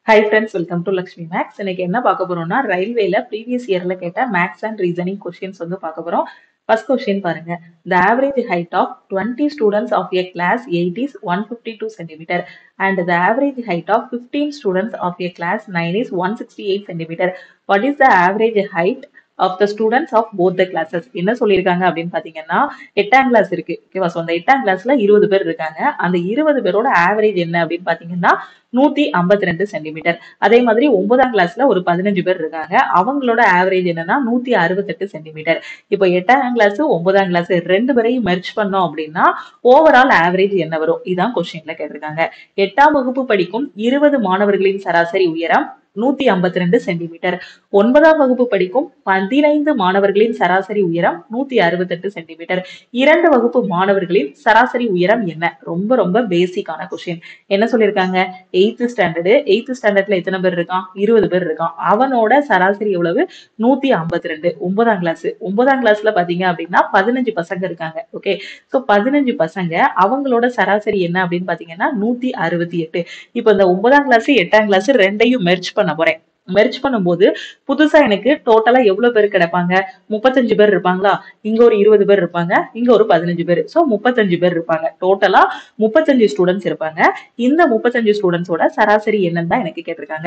High friends welcome to Lakshmi maths இன்னைக்கு என்ன பார்க்க போறோம்னா ரயில்வேல ப்ரீவியஸ் இயர்ல கேட்ட மேக்ஸ் அண்ட் ரீசனிங் கொஸ்டின்ஸ் வந்து பார்க்க போறோம் ஃபர்ஸ்ட் கொஸ்டின் பாருங்க the average height of twenty students of a class eight is one fifty two centimetre and the average height of fifteen students of a class nine is one sixty eight centimetre what is the average height of the students of both the classes என்ன சொல்லியிருக்காங்க அப்படின்னு பாத்தீங்கன்னா எட்டாம் class இருக்கு ஓகேவா so அந்த எட்டாம் கிளாஸ்ல இருபது பேர் இருக்காங்க அந்த இருபது பேரோட ஆவரேஜ் என்ன அப்படின்னு பாத்தீங்கன்னா நூத்தி ஐம்பத்தி ரெண்டு சென்டிமீட்டர் அதே மாதிரி ஒன்பதாம் கிளாஸ்ல ஒரு பதினஞ்சு பேர் இருக்காங்க அவங்களோட ஆவரேஜ் என்னன்னா நூத்தி அறுபத்தெட்டு சென்டிமீட்டர் இப்போ எட்டாம் கிளாஸ் ஒன்பதாம் கிளாஸ் ரெண்டு பேரையும் மெர்ச் பண்ணோம் அப்படின்னா ஓவரால் ஆவரேஜ் என்ன வரும் இதான் கொஸ்டின்ல கேட்டிருக்காங்க எட்டாம் வகுப்பு படிக்கும் இருபது மாணவர்களின் சராசரி உயரம் நூத்தி ஐம்பத்தி ரெண்டு சென்டிமீட்டர் ஒன்பதாம் வகுப்பு படிக்கும் பதினைந்து மாணவர்களின் சராசரி உயரம் நூத்தி அறுபத்தெட்டு சென்டிமீட்டர் இரண்டு வகுப்பு மாணவர்களின் சராசரி உயரம் என்ன ரொம்ப ரொம்ப பேசிக்கான கொஸ்டின் என்ன சொல்லியிருக்காங்க எயித்து ஸ்டாண்டர்டு எயித்து ஸ்டாண்டர்ட்ல எத்தனை பேர் இருக்கான் இருபது பேர் இருக்கான் அவனோட சராசரி எவ்வளவு நூத்தி ஐம்பத்தி ரெண்டு ஒன்பதாம் கிளாஸ் ஒன்பதாம் கிளாஸ்ல பாத்தீங்க அப்படின்னா பதினஞ்சு பசங்க இருக்காங்க ஓகே சோ பதினஞ்சு பசங்க அவங்களோட சராசரி என்ன அப்படின்னு பாத்தீங்கன்னா நூத்தி அறுபத்தி எட்டு இப்போ இந்த ஒன்பதாம் கிளாஸ் எட்டாம் கிளாஸ் ரெண்டையும் மெர்ச் பண்ண போறேன் மெர்ச் பண்ணும்போது புதுசா எனக்கு டோட்டலா எவ்வளவு பேர் கிடைப்பாங்க முப்பத்தஞ்சு பேர் இருப்பாங்களா இங்க ஒரு இருபது பேர் இருப்பாங்க இங்க ஒரு பதினஞ்சு பேர் சோ முப்பத்தஞ்சு பேர் இருப்பாங்க டோட்டலா முப்பத்தஞ்சு ஸ்டூடெண்ட்ஸ் இருப்பாங்க இந்த முப்பத்தஞ்சு ஸ்டூடெண்ட்ஸோட சராசரி என்னன்னு தான் எனக்கு கேட்டிருக்காங்க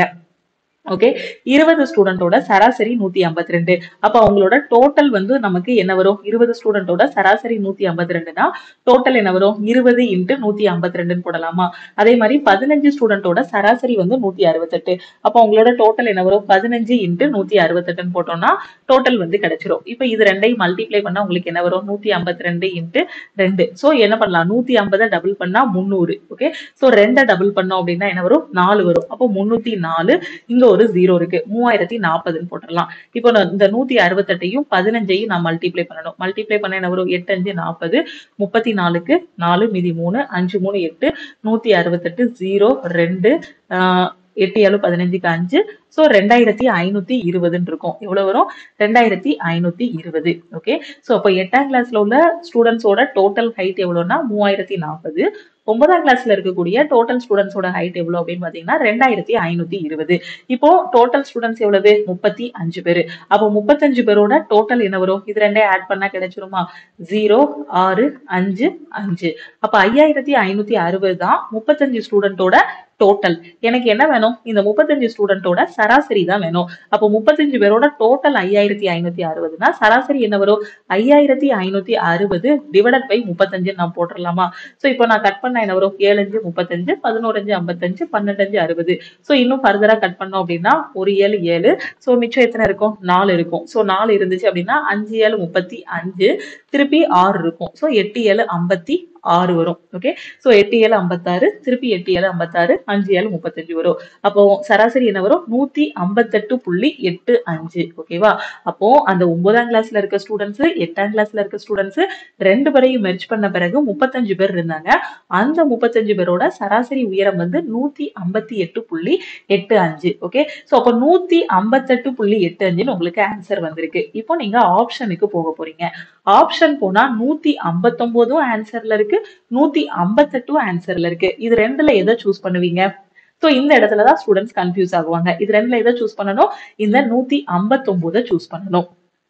ஓகே இருபது ஸ்டூடெண்டோட சராசரி நூத்தி ஐம்பத்தி ரெண்டு அப்ப அவங்களோட டோட்டல் வந்து நமக்கு என்ன வரும் இருபது ஸ்டூடெண்டோட சராசரி நூத்தி ஐம்பத்தி ரெண்டுனா டோட்டல் என்ன வரும் இருபது இன்ட்டு நூத்தி ஐம்பத்தி ரெண்டுன்னு போடலாமா அதே மாதிரி பதினஞ்சு ஸ்டூடெண்டோட சராசரி வந்து நூத்தி அறுபத்தெட்டு அப்ப அவங்களோட டோட்டல் என்ன வரும் பதினஞ்சு இன்ட்டு நூத்தி அறுபத்தெட்டுன்னு போட்டோம்னா டோட்டல் வந்து கிடைச்சிரும் இப்ப இது ரெண்டையும் மல்டிப்ளை பண்ணா உங்களுக்கு என்ன வரும் நூத்தி ஐம்பத்தி ரெண்டு இன்ட்டு ரெண்டு சோ என்ன பண்ணலாம் நூத்தி ஐம்பதை டபுள் பண்ணா முந்நூறு ஓகே சோ ரெண்டை டபுள் பண்ணோம் அப்படின்னா என்ன வரும் நாலு வரும் அப்போ முன்னூத்தி நாலு இங்க ஒரு ஜீரோ இருக்கு மூவாயிரத்தி நாற்பதுன்னு போட்டுடலாம் இப்போ நான் இந்த நூத்தி அறுபத்தெட்டையும் பதினஞ்சையும் நான் மல்டிப்ளை பண்ணணும் மல்டிப்ளை பண்ண என்ன வரும் எட்டு அஞ்சு நாற்பது முப்பத்தி நாலுக்கு நாலு மீதி மூணு அஞ்சு மூணு எட்டு நூத்தி அறுபத்தெட்டு ஜீரோ ரெண்டு ஆஹ் எட்டு ஏழு பதினஞ்சுக்கு அஞ்சு ஸோ ரெண்டாயிரத்தி ஐநூத்தி இருபதுன்னு இருக்கும் எவ்வளவு வரும் ரெண்டாயிரத்தி ஐநூத்தி இருபது ஓகே ஸோ அப்போ எட்டாம் கிளாஸ்ல உள்ள ஸ்டூடெண்ட்ஸோட டோட்டல் ஹைட் எவ்வளோன்னா மூவாயிரத்தி நாற்பது ஒன்பதாம் கிளாஸ்ல இருக்கக்கூடிய டோட்டல் ஸ்டூடெண்ட்ஸோட ஹைட் எவ்வளவு அப்படின்னு பாத்தீங்கன்னா ரெண்டாயிரத்தி ஐநூத்தி இருபது இப்போ டோட்டல் ஸ்டூடெண்ட்ஸ் எவ்வளவு முப்பத்தி அஞ்சு பேரு அப்போ முப்பத்தஞ்சு பேரோட டோட்டல் என்ன வரும் இது ரெண்டே ஆட் பண்ணா கிடைச்சிருமா ஜீரோ ஆறு அஞ்சு அஞ்சு அப்ப ஐயாயிரத்தி ஐநூத்தி அறுபது தான் முப்பத்தஞ்சு ஸ்டூடெண்டோட டோட்டல் எனக்கு என்ன வேணும் இந்த முப்பத்தஞ்சு ஸ்டூடெண்டோட சராசரி தான் வேணும் அப்போ முப்பத்தஞ்சு பேரோட டோட்டல் ஐயாயிரத்தி ஐநூத்தி அறுபதுனா சராசரி என்ன வரும் ஐயாயிரத்தி ஐநூத்தி அறுபது டிவைடட் பை முப்பத்தஞ்சு நான் போட்டுடலாமா சோ இப்போ நான் கட் பண்ண என்ன வரும் ஏழு அஞ்சு முப்பத்தஞ்சு பதினோரு அஞ்சு ஐம்பத்தஞ்சு பன்னெண்டு அஞ்சு அறுபது சோ இன்னும் ஃபர்தரா கட் பண்ணோம் அப்படின்னா ஒரு ஏழு ஏழு சோ மிச்சம் எத்தனை இருக்கும் நாலு இருக்கும் சோ நாலு இருந்துச்சு அப்படின்னா அஞ்சு ஏழு முப்பத்தி அஞ்சு திருப்பி ஆறு இருக்கும் சோ எட்டு ஏழு ஐம்பத்தி ஆறு வரும் ஓகே சோ எட்டு ஏழு ஐம்பத்தாறு திருப்பி எட்டு ஏழு ஐம்பத்தாறு அஞ்சு ஏழு முப்பத்தஞ்சு வரும் அப்போ சராசரி என்ன வரும் நூத்தி ஐம்பத்தெட்டு புள்ளி எட்டு அஞ்சு ஓகேவா அப்போ அந்த ஒன்பதாம் கிளாஸ்ல இருக்க ஸ்டூடெண்ட்ஸ் எட்டாம் கிளாஸ்ல இருக்க ஸ்டூடெண்ட்ஸ் ரெண்டு பேரையும் மெர்ச் பண்ண பிறகு முப்பத்தஞ்சு பேர் இருந்தாங்க அந்த முப்பத்தஞ்சு பேரோட சராசரி உயரம் வந்து நூத்தி ஐம்பத்தி எட்டு புள்ளி எட்டு அஞ்சு ஓகே சோ அப்போ நூத்தி ஐம்பத்தெட்டு புள்ளி எட்டு அஞ்சுன்னு உங்களுக்கு ஆன்சர் வந்திருக்கு இப்போ நீங்க ஆப்ஷனுக்கு போக போறீங்க ஆப்ஷன் போனா நூத்தி ஐம்பத்தொன்பதும் ஆன்சர்ல இருக்கு நூத்தி ஐம்பத்தெட்டும் ஆன்சர்ல இருக்கு இது ரெண்டுல எதை சூஸ் பண்ணுவீங்க சோ இந்த இடத்துலதான் ஸ்டூடெண்ட்ஸ் கன்ஃபியூஸ் ஆகுவாங்க இது ரெண்டுல எதை சூஸ் பண்ணணும் இந்த நூத்தி ஐம்பத்தொன்பதை சூஸ் பண்ணணும்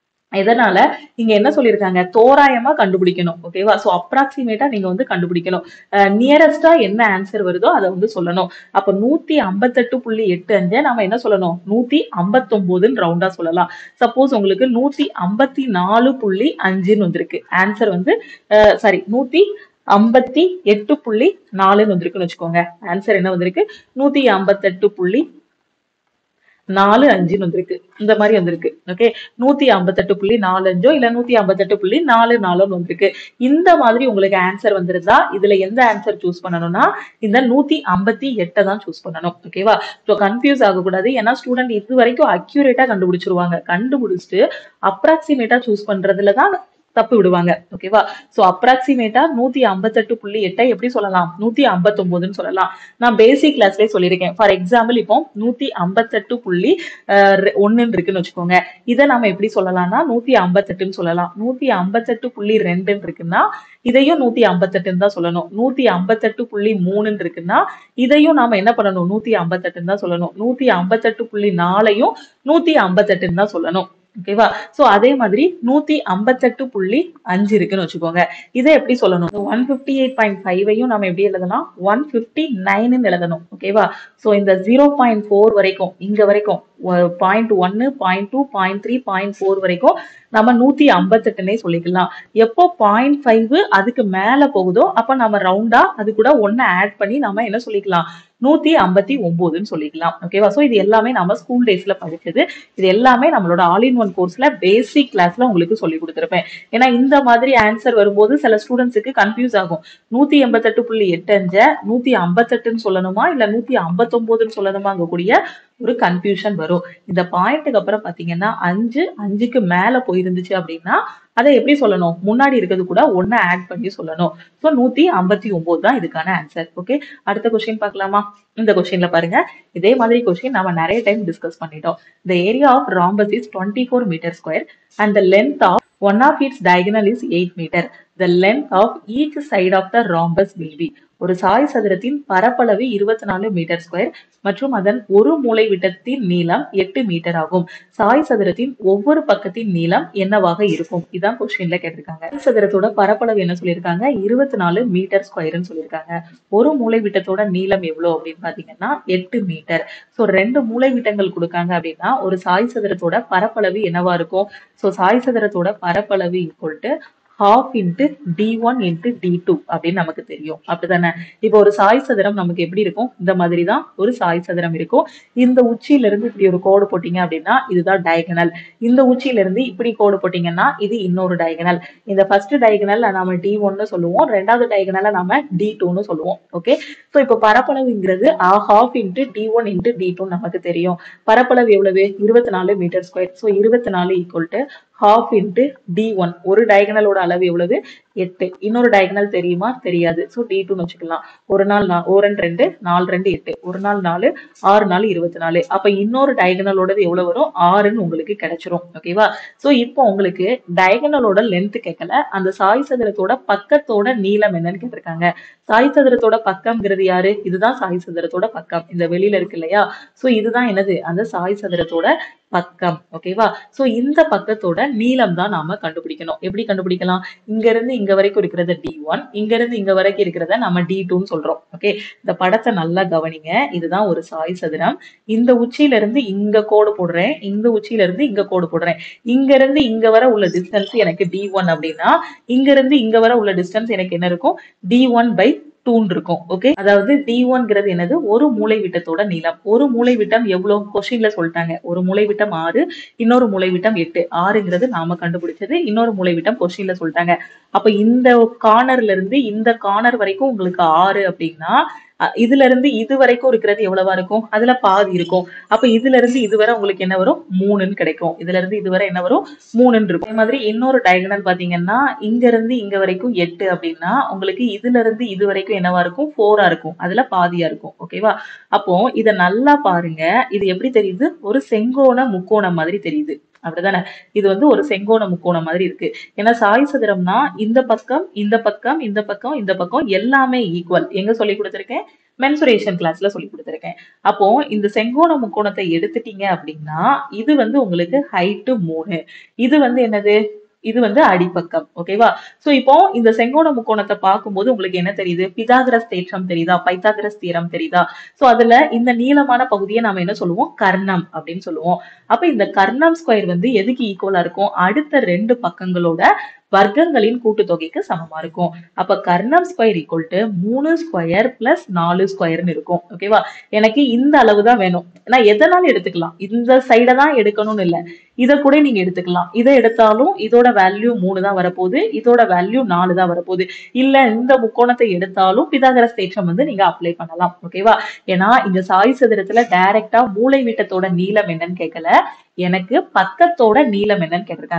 எதனால இங்க என்ன சொல்லியிருக்காங்க தோராயமா கண்டுபிடிக்கணும் ஓகேவா சோ அப்ராக்சிமேட்டா நீங்க வந்து கண்டுபிடிக்கணும் நியரஸ்டா என்ன ஆன்சர் வருதோ அதை வந்து சொல்லணும் அப்ப நூத்தி ஐம்பத்தெட்டு புள்ளி எட்டு அஞ்சை நாம என்ன சொல்லணும் நூத்தி ஐம்பத்தொன்பதுன்னு ரவுண்டா சொல்லலாம் சப்போஸ் உங்களுக்கு நூத்தி ஐம்பத்தி நாலு புள்ளி அஞ்சுன்னு வந்திருக்கு ஆன்சர் வந்து சாரி நூத்தி ஐம்பத்தி எட்டு புள்ளி நாலுன்னு வந்திருக்குன்னு வச்சுக்கோங்க ஆன்சர் என்ன வந்திருக்கு நூத்தி ஐம்பத்தெட்டு புள்ளி நாலு அஞ்சுன்னு வந்திருக்கு இந்த மாதிரி வந்திருக்கு ஓகே நூத்தி ஐம்பத்தெட்டு புள்ளி நாலு அஞ்சோ இல்ல நூத்தி ஐம்பத்தெட்டு புள்ளி நாலு நாலுன்னு வந்திருக்கு இந்த மாதிரி உங்களுக்கு ஆன்சர் வந்திருந்தா இதுல எந்த ஆன்சர் சூஸ் பண்ணணும்னா இந்த நூத்தி ஐம்பத்தி எட்டை தான் சூஸ் பண்ணணும் ஓகேவா ஸோ கன்ஃபியூஸ் ஆகக்கூடாது ஏன்னா ஸ்டூடெண்ட் இது வரைக்கும் அக்யூரேட்டா கண்டுபிடிச்சிருவாங்க கண்டுபிடிச்சிட்டு அப்ராக்சிமேட்டா சூஸ் பண்றதுல தான் தப்பு விடுவாங்க ஓகேவா சோ அப்ராக்சிமேட்டா நூத்தி ஐம்பத்தெட்டு புள்ளி எட்டை எப்படி சொல்லலாம் நூத்தி ஐம்பத்தொன்பதுன்னு சொல்லலாம் நான் பேசிக் கிளாஸ்லயே சொல்லியிருக்கேன் ஃபார் எக்ஸாம்பிள் இப்போ நூத்தி ஐம்பத்தெட்டு புள்ளி ஒண்ணுன்னு இருக்குன்னு வச்சுக்கோங்க இதை நாம எப்படி சொல்லலாம்னா நூத்தி ஐம்பத்தெட்டுன்னு சொல்லலாம் நூத்தி ஐம்பத்தெட்டு புள்ளி ரெண்டுன்னு இருக்குன்னா இதையும் நூத்தி ஐம்பத்தெட்டுன்னு தான் சொல்லணும் நூத்தி ஐம்பத்தெட்டு புள்ளி மூணுன்னு இருக்குன்னா இதையும் நாம என்ன பண்ணணும் நூத்தி ஐம்பத்தெட்டுன்னு தான் சொல்லணும் நூத்தி ஐம்பத்தெட்டு புள்ளி நாலையும் நூத்தி ஐம்பத்தெட்டுன்னு தான் சொல்லணும் ஓகேவா சோ அதே மாதிரி நூத்தி ஐம்பத்தெட்டு புள்ளி அஞ்சு இருக்குன்னு வச்சுக்கோங்க இதை எப்படி சொல்லணும் ஒன் பிப்டி எயிட் பாயிண்ட் ஃபைவையும் நம்ம எப்படி எழுதலாம் ஒன் பிப்டி நைன்னு எழுதணும் ஓகேவா சோ இந்த ஜீரோ பாயிண்ட் ஃபோர் வரைக்கும் இங்க வரைக்கும் பாயிண்ட் ஒன்னு point two point three point four வரைக்கும் நம்ம நூத்தி ஐம்பத்தெட்டுனே சொல்லிக்கலாம் எப்போ பாயிண்ட் ஃபைவ் அதுக்கு மேல போகுதோ அப்ப நம்ம ரவுண்டா அது கூட ஒன்னு ஆட் பண்ணி நம்ம என்ன சொல்லிக்கலாம் நூத்தி ஐம்பத்தி ஒன்பதுன்னு சொல்லிக்கலாம் ஓகேவா சோ இது எல்லாமே நம்ம ஸ்கூல் டேஸ்ல படிச்சது இது எல்லாமே நம்மளோட ஆல் இன் ஒன் கோர்ஸ்ல பேசிக் கிளாஸ்ல உங்களுக்கு சொல்லி கொடுத்துருப்பேன் ஏன்னா இந்த மாதிரி ஆன்சர் வரும்போது சில ஸ்டூடெண்ட்ஸுக்கு கன்ஃபியூஸ் ஆகும் நூத்தி எண்பத்தெட்டு புள்ளி எட்டு அஞ்ச நூத்தி ஐம்பத்தெட்டுன்னு சொல்லணுமா இல்ல நூத்தி ஐம்பத்தொன்பதுன்னு சொல்லணுமாங்க கூடிய ஒரு கன்ஃபியூஷன் வரும் இந்த பாயிண்ட்டுக்கு அப்புறம் பாத்தீங்கன்னா அஞ்சு அஞ்சுக்கு மேல போயிருந்துச்சு அப்படின்னா அதை எப்படி சொல்லணும் முன்னாடி இருக்கிறது கூட ஒன்னு ஆட் பண்ணி சொல்லணும் ஸோ நூத்தி ஐம்பத்தி ஒன்பது தான் இதுக்கான ஆன்சர் ஓகே அடுத்த கொஸ்டின் பார்க்கலாமா இந்த கொஸ்டின்ல பாருங்க இதே மாதிரி கொஸ்டின் நம்ம நிறைய டைம் டிஸ்கஸ் பண்ணிட்டோம் the area of rhombus is twenty four metre square and the length of one of its diagonal is eight metre the length of each side of the rhombus will be ஒரு சாய் சதுரத்தின் பரப்பளவு இருபத்தி நாலு metre square மற்றும் அதன் ஒரு மூலை விட்டத்தின் நீளம் எட்டு மீட்டர் ஆகும் சாய் சதுரத்தின் ஒவ்வொரு பக்கத்தின் நீளம் என்னவாக இருக்கும் இதான் கொஸ்டின்ல கேட்டிருக்காங்க சாய் சதுரத்தோட பரப்பளவு என்ன சொல்லியிருக்காங்க இருபத்தி நாலு மீட்டர் ஸ்கொயர்னு சொல்லியிருக்காங்க ஒரு மூலை விட்டத்தோட நீளம் எவ்வளவு அப்படின்னு பாத்தீங்கன்னா எட்டு மீட்டர் சோ ரெண்டு மூலை விட்டங்கள் கொடுக்காங்க அப்படின்னா ஒரு சாய் சதுரத்தோட பரப்பளவு என்னவா இருக்கும் சோ சாய் சதுரத்தோட பரப்பளவு equal to half into D one into D two அப்படின்னு நமக்கு தெரியும் அப்படிதானே இப்போ ஒரு சாய் சதுரம் நமக்கு எப்படி இருக்கும் இந்த மாதிரி தான் ஒரு சாய் சதுரம் இருக்கும் இந்த உச்சியில இருந்து இப்படி ஒரு கோடு போட்டீங்க அப்படின்னா இதுதான் டயகனல் இந்த உச்சியில இருந்து இப்படி கோடு போட்டீங்கன்னா இது இன்னொரு டயகனல் இந்த ஃபர்ஸ்ட் டயகனல் நாம டி ஒன்னு சொல்லுவோம் ரெண்டாவது டயகனல நாம டி டூன்னு சொல்லுவோம் ஓகே ஸோ இப்போ பரப்பளவுங்கிறது half into D one into D two நமக்கு தெரியும் பரப்பளவு எவ்வளவு இருபத்தி நாலு மீட்டர் ஸ்கொயர் ஸோ இருபத்தி நாலு equal to half into D one ஒரு டயகனலோட அளவு எவ்வளவு எட்டு இன்னொரு டயகனல் தெரியுமா தெரியாது ஸோ டி டூன்னு வச்சுக்கலாம் ஒரு நாள் நா- ஒரு ரெண்டு ரெண்டு நாலு ரெண்டு எட்டு ஒரு நாள் நாலு ஆறு நாள் இருபத்தி நாலு அப்ப இன்னொரு டயகனலோடது எவ்வளவு வரும் ஆறுன்னு உங்களுக்கு கிடைச்சிரும் ஓகேவா ஸோ இப்போ உங்களுக்கு டயகனலோட லென்த் கேட்கல அந்த சாய் சதுரத்தோட பக்கத்தோட நீளம் என்னன்னு கேட்டிருக்காங்க சாய் சதுரத்தோட பக்கம்ங்கிறது யாரு இதுதான் சாய் சதுரத்தோட பக்கம் இந்த வெளியில இருக்கு இல்லையா சோ இதுதான் என்னது அந்த சாய் சதுரத்தோட பக்கம் ஓகேவா சோ இந்த பக்கத்தோட நீளம் தான் நாம கண்டுபிடிக்கணும் எப்படி கண்டுபிடிக்கலாம் இங்க இருந்து இங்க வரைக்கும் இருக்கிறத டி ஒன் இங்க இருந்து இங்க வரைக்கும் இருக்கிறத நம்ம டி டூன்னு சொல்றோம் ஓகே இந்த படத்தை நல்லா கவனிங்க இதுதான் ஒரு சாய் சதுரம் இந்த உச்சியில இருந்து இங்க கோடு போடுறேன் இந்த உச்சியில இருந்து இங்க கோடு போடுறேன் இங்க இருந்து இங்க வர உள்ள டிஸ்டன்ஸ் எனக்கு டி ஒன் அப்படின்னா இங்க இருந்து இங்க வர உள்ள டிஸ்டன்ஸ் எனக்கு என்ன இருக்கும் டி ஒன் பை டூன் இருக்கும் ஓகே அதாவது டி ஒன்ங்கிறது என்னது ஒரு மூலை விட்டத்தோட நீளம் ஒரு மூலை விட்டம் எவ்வளவு கொஸ்டின்ல சொல்லிட்டாங்க ஒரு மூலை விட்டம் ஆறு இன்னொரு மூலை விட்டம் எட்டு ஆறுங்கிறது நாம கண்டுபிடிச்சது இன்னொரு மூலை விட்டம் கொஸ்டின்ல சொல்லிட்டாங்க அப்ப இந்த கார்னர்ல இருந்து இந்த கார்னர் வரைக்கும் உங்களுக்கு ஆறு அப்படின்னா அ, இதுல இருந்து இது வரைக்கும் இருக்கிறது எவ்வளவா இருக்கும் அதுல பாதி இருக்கும் அப்ப இதுல இருந்து இதுவரை உங்களுக்கு என்ன வரும் மூணுன்னு கிடைக்கும் இதுல இருந்து இதுவரை என்ன வரும் மூணுன்னு இருக்கும் அதே மாதிரி இன்னொரு டயகனல் பாத்தீங்கன்னா இங்க இருந்து இங்க வரைக்கும் எட்டு அப்படின்னா உங்களுக்கு இதுல இருந்து இது வரைக்கும் என்னவா இருக்கும் ஃபோரா இருக்கும் அதுல பாதியா இருக்கும் ஓகேவா அப்போ இத நல்லா பாருங்க இது எப்படி தெரியுது ஒரு செங்கோண முக்கோணம் மாதிரி தெரியுது அப்படிதானே இது வந்து ஒரு செங்கோண முக்கோணம் மாதிரி இருக்கு ஏன்னா சாய் சதுரம்னா இந்த பக்கம் இந்த பக்கம் இந்த பக்கம் இந்த பக்கம் எல்லாமே ஈக்குவல் எங்க சொல்லி கொடுத்திருக்கேன் மென்சுரேஷன் கிளாஸ்ல சொல்லி கொடுத்திருக்கேன் அப்போ இந்த செங்கோண முக்கோணத்தை எடுத்துட்டீங்க அப்படின்னா இது வந்து உங்களுக்கு ஹைட்டு மூணு இது வந்து என்னது இது வந்து அடிப்பக்கம் ஓகேவா சோ இப்போ இந்த செங்கோண முக்கோணத்தை பார்க்கும்போது உங்களுக்கு என்ன தெரியுது பிதாகரஸ் தேற்றம் தெரியுதா பைத்தாகரஸ் தீரம் தெரியுதா சோ அதுல இந்த நீளமான பகுதியை நாம என்ன சொல்லுவோம் கர்ணம் அப்படின்னு சொல்லுவோம் அப்ப இந்த கர்ணம் ஸ்கொயர் வந்து எதுக்கு ஈக்குவலா இருக்கும் அடுத்த ரெண்டு பக்கங்களோட வர்க்கங்களின் கூட்டுத்தொகைக்கு சமமா இருக்கும் அப்ப கர்ணம் ஸ்கொயர் ஈக்குவல் டு மூணு ஸ்கொயர் பிளஸ் நாலு ஸ்கொயர்னு இருக்கும் ஓகேவா எனக்கு இந்த அளவு தான் வேணும் நான் எதனாலும் எடுத்துக்கலாம் இந்த சைடை தான் எடுக்கணும்னு இல்ல இதை கூட நீங்க எடுத்துக்கலாம் இதை எடுத்தாலும் இதோட வேல்யூ மூணு தான் வரப்போகுது இதோட வேல்யூ நாலு தான் வரப்போகுது இல்ல இந்த முக்கோணத்தை எடுத்தாலும் பிதாகரஸ் தேற்றம் வந்து நீங்க அப்ளை பண்ணலாம் ஓகேவா ஏன்னா இந்த சாய் சதுரத்துல டைரக்டா மூளை விட்டத்தோட நீளம் என்னன்னு கேட்கல எனக்கு பக்கத்தோட நீளம் என்னன்னு கேட்டிருக்காங்க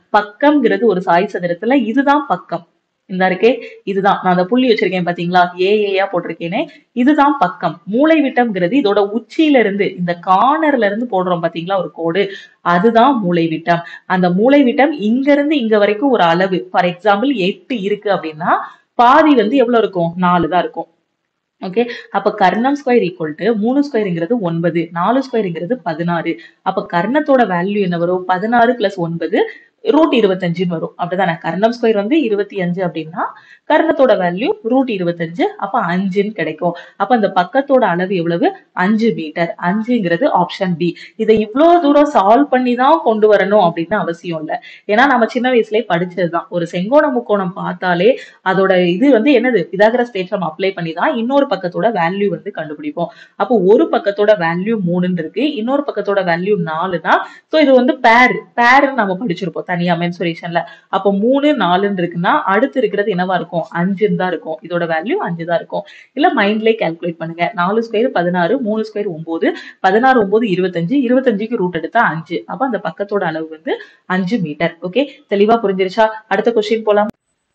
பக்கம்ங்கிறது ஒரு சாய் சதுரத்துல இதுதான் பக்கம் இந்த இருக்கே இதுதான் நான் அந்த புள்ளி வச்சிருக்கேன் பாத்தீங்களா ஏ ஏயா போட்டிருக்கேனே இதுதான் பக்கம் மூளை விட்டம்ங்கிறது இதோட உச்சியில இருந்து இந்த கார்னர்ல இருந்து போடுறோம் பாத்தீங்களா ஒரு கோடு அதுதான் மூளை விட்டம் அந்த மூளை விட்டம் இங்க இருந்து இங்க வரைக்கும் ஒரு அளவு ஃபார் எக்ஸாம்பிள் எட்டு இருக்கு அப்படின்னா பாதி வந்து எவ்வளவு இருக்கும் நாலு தான் இருக்கும் ஓகே அப்ப கர்ணம் ஸ்கொயர் ஈக்குவல் டு மூணு ஸ்கொயருங்கிறது ஒன்பது நாலு ஸ்கொயருங்கிறது பதினாறு அப்ப கர்ணத்தோட வேல்யூ என்ன வரும் பதினாறு பிளஸ் ஒன்பது ரூட் இருபத்தஞ்சுன்னு வரும் அப்படிதானே கர்ணம் ஸ்கொயர் வந்து இருபத்தி அஞ்சு அப்படின்னா கர்ணத்தோட வேல்யூ ரூட் இருபத்தஞ்சு அப்ப அஞ்சுன்னு கிடைக்கும் அப்ப அந்த பக்கத்தோட அளவு எவ்வளவு அஞ்சு மீட்டர் அஞ்சுங்கிறது ஆப்ஷன் பி இதை இவ்வளவு தூரம் சால்வ் பண்ணி தான் கொண்டு வரணும் அப்படின்னு அவசியம் இல்லை ஏன்னா நம்ம சின்ன வயசுலயே படிச்சதுதான் ஒரு செங்கோண முக்கோணம் பார்த்தாலே அதோட இது வந்து என்னது பிதாகரஸ் தேற்றம் அப்ளை பண்ணி தான் இன்னொரு பக்கத்தோட வேல்யூ வந்து கண்டுபிடிப்போம் அப்போ ஒரு பக்கத்தோட வேல்யூ மூணுன்னு இருக்கு இன்னொரு பக்கத்தோட வேல்யூ நாலுனா சோ இது வந்து பேர் பேர்னு நம்ம படிச்சிருப்போம் தனியா மென்சுரேஷன்ல அப்போ மூணு நாலுன்னு இருக்குன்னா அடுத்து இருக்கிறது என்னவா இருக்கும் அஞ்சுன்னு தான் இருக்கும் இதோட வேல்யூ அஞ்சு தான் இருக்கும் இல்ல மைண்ட்லயே கால்குலேட் பண்ணுங்க நாலு ஸ்கொயர் பதினாறு மூணு ஸ்கொயர் ஒன்பது பதினாறு ஒன்பது இருபத்தஞ்சு இருபத்தஞ்சுக்கு ரூட் எடுத்தா அஞ்சு அப்ப அந்த பக்கத்தோட அளவு வந்து அஞ்சு மீட்டர் ஓகே தெளிவா புரிஞ்சிருச்சா அடுத்த கொஸ்டின் போலாம்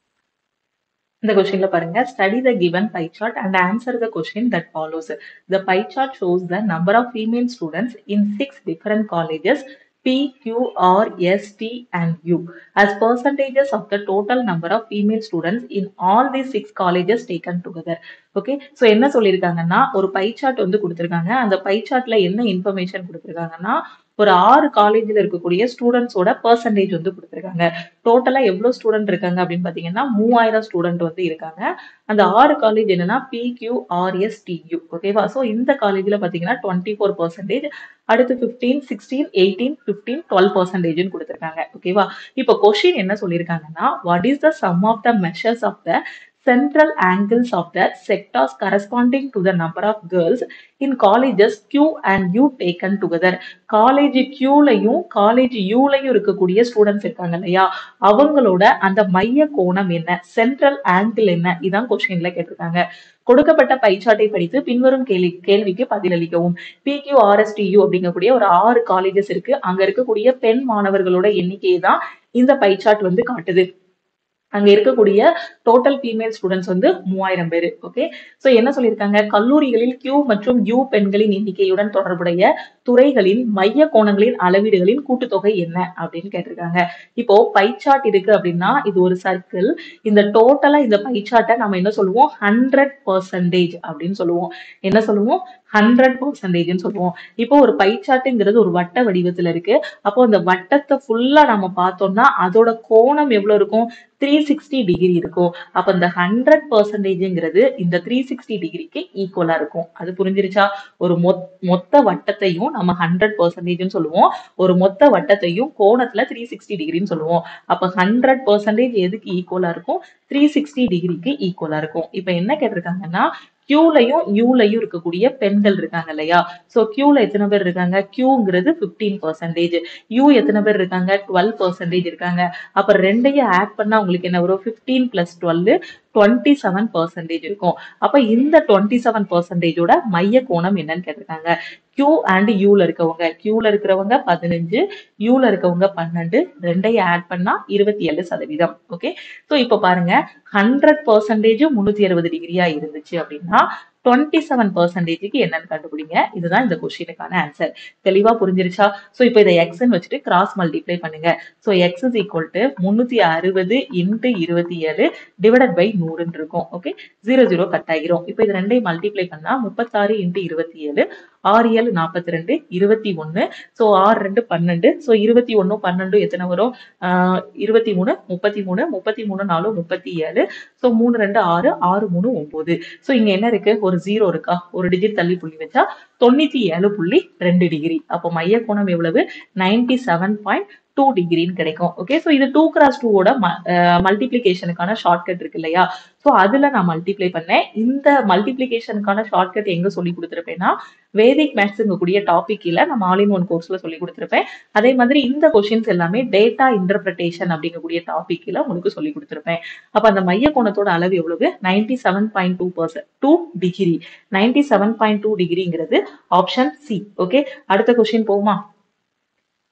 இந்த கொஸ்டின்ல பாருங்க study the given pie chart and answer the question that follows the pie chart shows the number of female students in six different colleges P, Q, R, S, T and U as percentages of the total number of female students in all these six colleges taken together. Okay so என்ன சொல்லியிருக்காங்கன்னா ஒரு pie chart வந்து கொடுத்துருக்காங்க அந்த by சார்ட்ல என்ன information கொடுத்துருக்காங்கன்னா ஒரு ஆறு காலேஜில் இருக்கக்கூடிய ஸ்டூடெண்ட்ஸோட பர்சன்டேஜ் வந்து கொடுத்துருக்காங்க டோட்டலா எவ்வளவு ஸ்டூடெண்ட் இருக்காங்க அப்படின்னு பாத்தீங்கன்னா மூவாயிரம் ஸ்டூடெண்ட் வந்து இருக்காங்க அந்த ஆறு காலேஜ் என்னன்னா பிக்யூ ஆர்எஸ் டியூ ஓகேவா ஸோ இந்த காலேஜ்ல பாத்தீங்கன்னா டுவெண்ட்டி ஃபோர் பர்சன்டேஜ் அடுத்து fifteen sixteen eighteen fifteen twelve பர்சன்டேஜ்னு கொடுத்துருக்காங்க ஓகேவா இப்போ கொஸ்டின் என்ன சொல்லியிருக்காங்கன்னா what is the sum of the measures of the central angles of the sectors corresponding to the number of girls in colleges Q and U taken together. College கியூலையும் college யூலையும் இருக்கக்கூடிய students இருக்காங்க இல்லையா அவங்களோட அந்த மைய கோணம் என்ன சென்ட்ரல் ஆங்கிள் என்ன இதான் கொஸ்டின்ல கேட்டிருக்காங்க கொடுக்கப்பட்ட பைச்சாட்டை படித்து பின்வரும் கேள்வி கேள்விக்கு பதிலளிக்கவும் பிக்யூஆர்எஸ்டியு அப்படிங்கக்கூடிய ஒரு ஆறு காலேஜஸ் இருக்கு அங்க இருக்கக்கூடிய பெண் மாணவர்களோட எண்ணிக்கையை தான் இந்த பைச்சாட் வந்து காட்டுது அங்க இருக்கக்கூடிய டோட்டல் ஃபீமேல் ஸ்டூடெண்ட்ஸ் வந்து மூவாயிரம் பேர் ஓகே சோ என்ன சொல்லியிருக்காங்க கல்லூரிகளில் கியூ மற்றும் யூ பெண்களின் எண்ணிக்கையுடன் தொடர்புடைய துறைகளின் மைய கோணங்களின் அளவீடுகளின் கூட்டுத்தொகை என்ன அப்படின்னு கேட்டிருக்காங்க இப்போ பை சார்ட் இருக்கு அப்படின்னா இது ஒரு சர்க்கிள் இந்த டோட்டலா இந்த பை சார்ட்டை நம்ம என்ன சொல்லுவோம் ஹண்ட்ரட் பர்சன்டேஜ் அப்படின்னு சொல்லுவோம் என்ன சொல்லுவோம் ஹண்ட்ரட் பர்சன்டேஜ்னு சொல்லுவோம் இப்போ ஒரு பை சார்ட்டுங்கிறது ஒரு வட்ட வடிவத்துல இருக்கு அப்போ அந்த வட்டத்தை ஃபுல்லா நம்ம பார்த்தோம்னா அதோட கோணம் எவ்வளவு இருக்கும் த்ரீ சிக்ஸ்டி டிகிரி இருக்கும் அப்ப இந்த ஹண்ட்ரட் பர்சன்டேஜ்ங்கிறது இந்த த்ரீ சிக்ஸ்டி டிகிரிக்கு ஈக்குவலா இருக்கும் அது புரிஞ்சிருச்சா ஒரு மொத் மொத்த வட்டத்தையும் நம்ம ஹண்ட்ரட் பர்சன்டேஜ்னு சொல்லுவோம் ஒரு மொத்த வட்டத்தையும் கோணத்துல த்ரீ சிக்ஸ்டி டிகிரின்னு சொல்லுவோம் அப்ப ஹண்ட்ரட் பர்சன்டேஜ் எதுக்கு ஈக்குவலா இருக்கும் த்ரீ சிக்ஸ்டி டிகிரிக்கு ஈக்குவலா இருக்கும் இப்ப என்ன கேட்டிருக்காங்கன்னா கியூலையும் யூலையும் இருக்கக்கூடிய பெண்கள் இருக்காங்க இல்லையா சோ கியூல எத்தனை பேர் இருக்காங்க கியூங்கிறது பிப்டீன் பர்சன்டேஜ் யூ எத்தனை பேர் இருக்காங்க டுவெல் பர்சன்டேஜ் இருக்காங்க அப்ப ரெண்டையும் ஆட் பண்ணா உங்களுக்கு என்ன வரும் fifteen plus twelve twenty seven percentage இருக்கும் அப்ப இந்த டுவெண்ட்டி செவன் பர்சன்டேஜோட மைய கோணம் என்னன்னு கேட்டிருக்காங்க கியூ அண்ட் யூல இருக்கவங்க கியூல இருக்கிறவங்க பதினஞ்சு யூல இருக்கவங்க பன்னெண்டு ரெண்டையும் ஆட் பண்ணா இருபத்தி ஏழு சதவீதம் ஓகே சோ இப்ப பாருங்க ஹண்ட்ரட் பர்சன்டேஜ் முன்னூத்தி அறுபது டிகிரியா இருந்துச்சு அப்படின்னா டுவெண்ட்டி செவன் பர்சன்டேஜுக்கு என்னன்னு கண்டுபிடிங்க இதுதான் இந்த கொஸ்டினுக்கான ஆன்சர் தெளிவா புரிஞ்சிருச்சா சோ இப்போ இதை எக்ஸ்ன்னு வச்சுட்டு கிராஸ் மல்டிப்ளை பண்ணுங்க so X is equal to முன்னூத்தி அறுபது இன்ட்டு இருபத்தி ஏழு டிவைடட் பை நூறுன்னு இருக்கும் ஓகே ஜீரோ ஜீரோ கட் ஆகிரும் இப்போ இது ரெண்டையும் மல்டிப்ளை பண்ணா முப்பத்தாறு இன்ட்டு இருபத்தி ஏழு ஆறு ஏழு நாற்பத்தி ரெண்டு இருபத்தி ஒன்னு ஸோ ஆறு ரெண்டு பன்னெண்டு ஸோ இருபத்தி ஒன்னு பன்னெண்டு எத்தனை வரும் ஆஹ் இருபத்தி மூணு முப்பத்தி மூணு முப்பத்தி மூணு நாலு முப்பத்தி ஏழு ஸோ மூணு ரெண்டு ஆறு ஆறு மூணு ஒன்பது ஸோ இங்க என்ன இருக்கு ஒரு ஜீரோ இருக்கா ஒரு டிஜிட் தள்ளி புள்ளி வச்சா தொண்ணூத்தி ஏழு புள்ளி ரெண்டு டிகிரி அப்போ மைய கோணம் எவ்வளவு நைன்டி செவன் பாயிண்ட் டூ டிகிரின்னு கிடைக்கும் ஓகே ஸோ இது டூ கிராஸ் டூவோட மல்டிப்ளிகேஷனுக்கான ஷார்ட்கட் இருக்கு இல்லையா ஸோ அதுல நான் மல்டிப்ளை பண்ணேன் இந்த மல்டிப்ளிகேஷனுக்கான ஷார்ட்கட் எங்க சொல்லி கொடுத்துருப்பேன்னா வேதிக் மேத்ஸ்ங்கக்கூடிய டாபிக் கீழே நம்ம ஆல் இன் ஒன் கோர்ஸ்ல சொல்லி கொடுத்துருப்பேன் அதே மாதிரி இந்த கொஷின்ஸ் எல்லாமே டேட்டா இன்டர்பிரிட்டேஷன் அப்படிங்கக்கூடிய டாபிக் கீழே உங்களுக்கு சொல்லி கொடுத்துருப்பேன் அப்ப அந்த மைய கோணத்தோட அளவு எவ்வளவு ninety seven point two percent two degree ninety seven point two டிகிரிங்கிறது ஆப்ஷன் சி ஓகே அடுத்த கொஸ்டின் போகுமா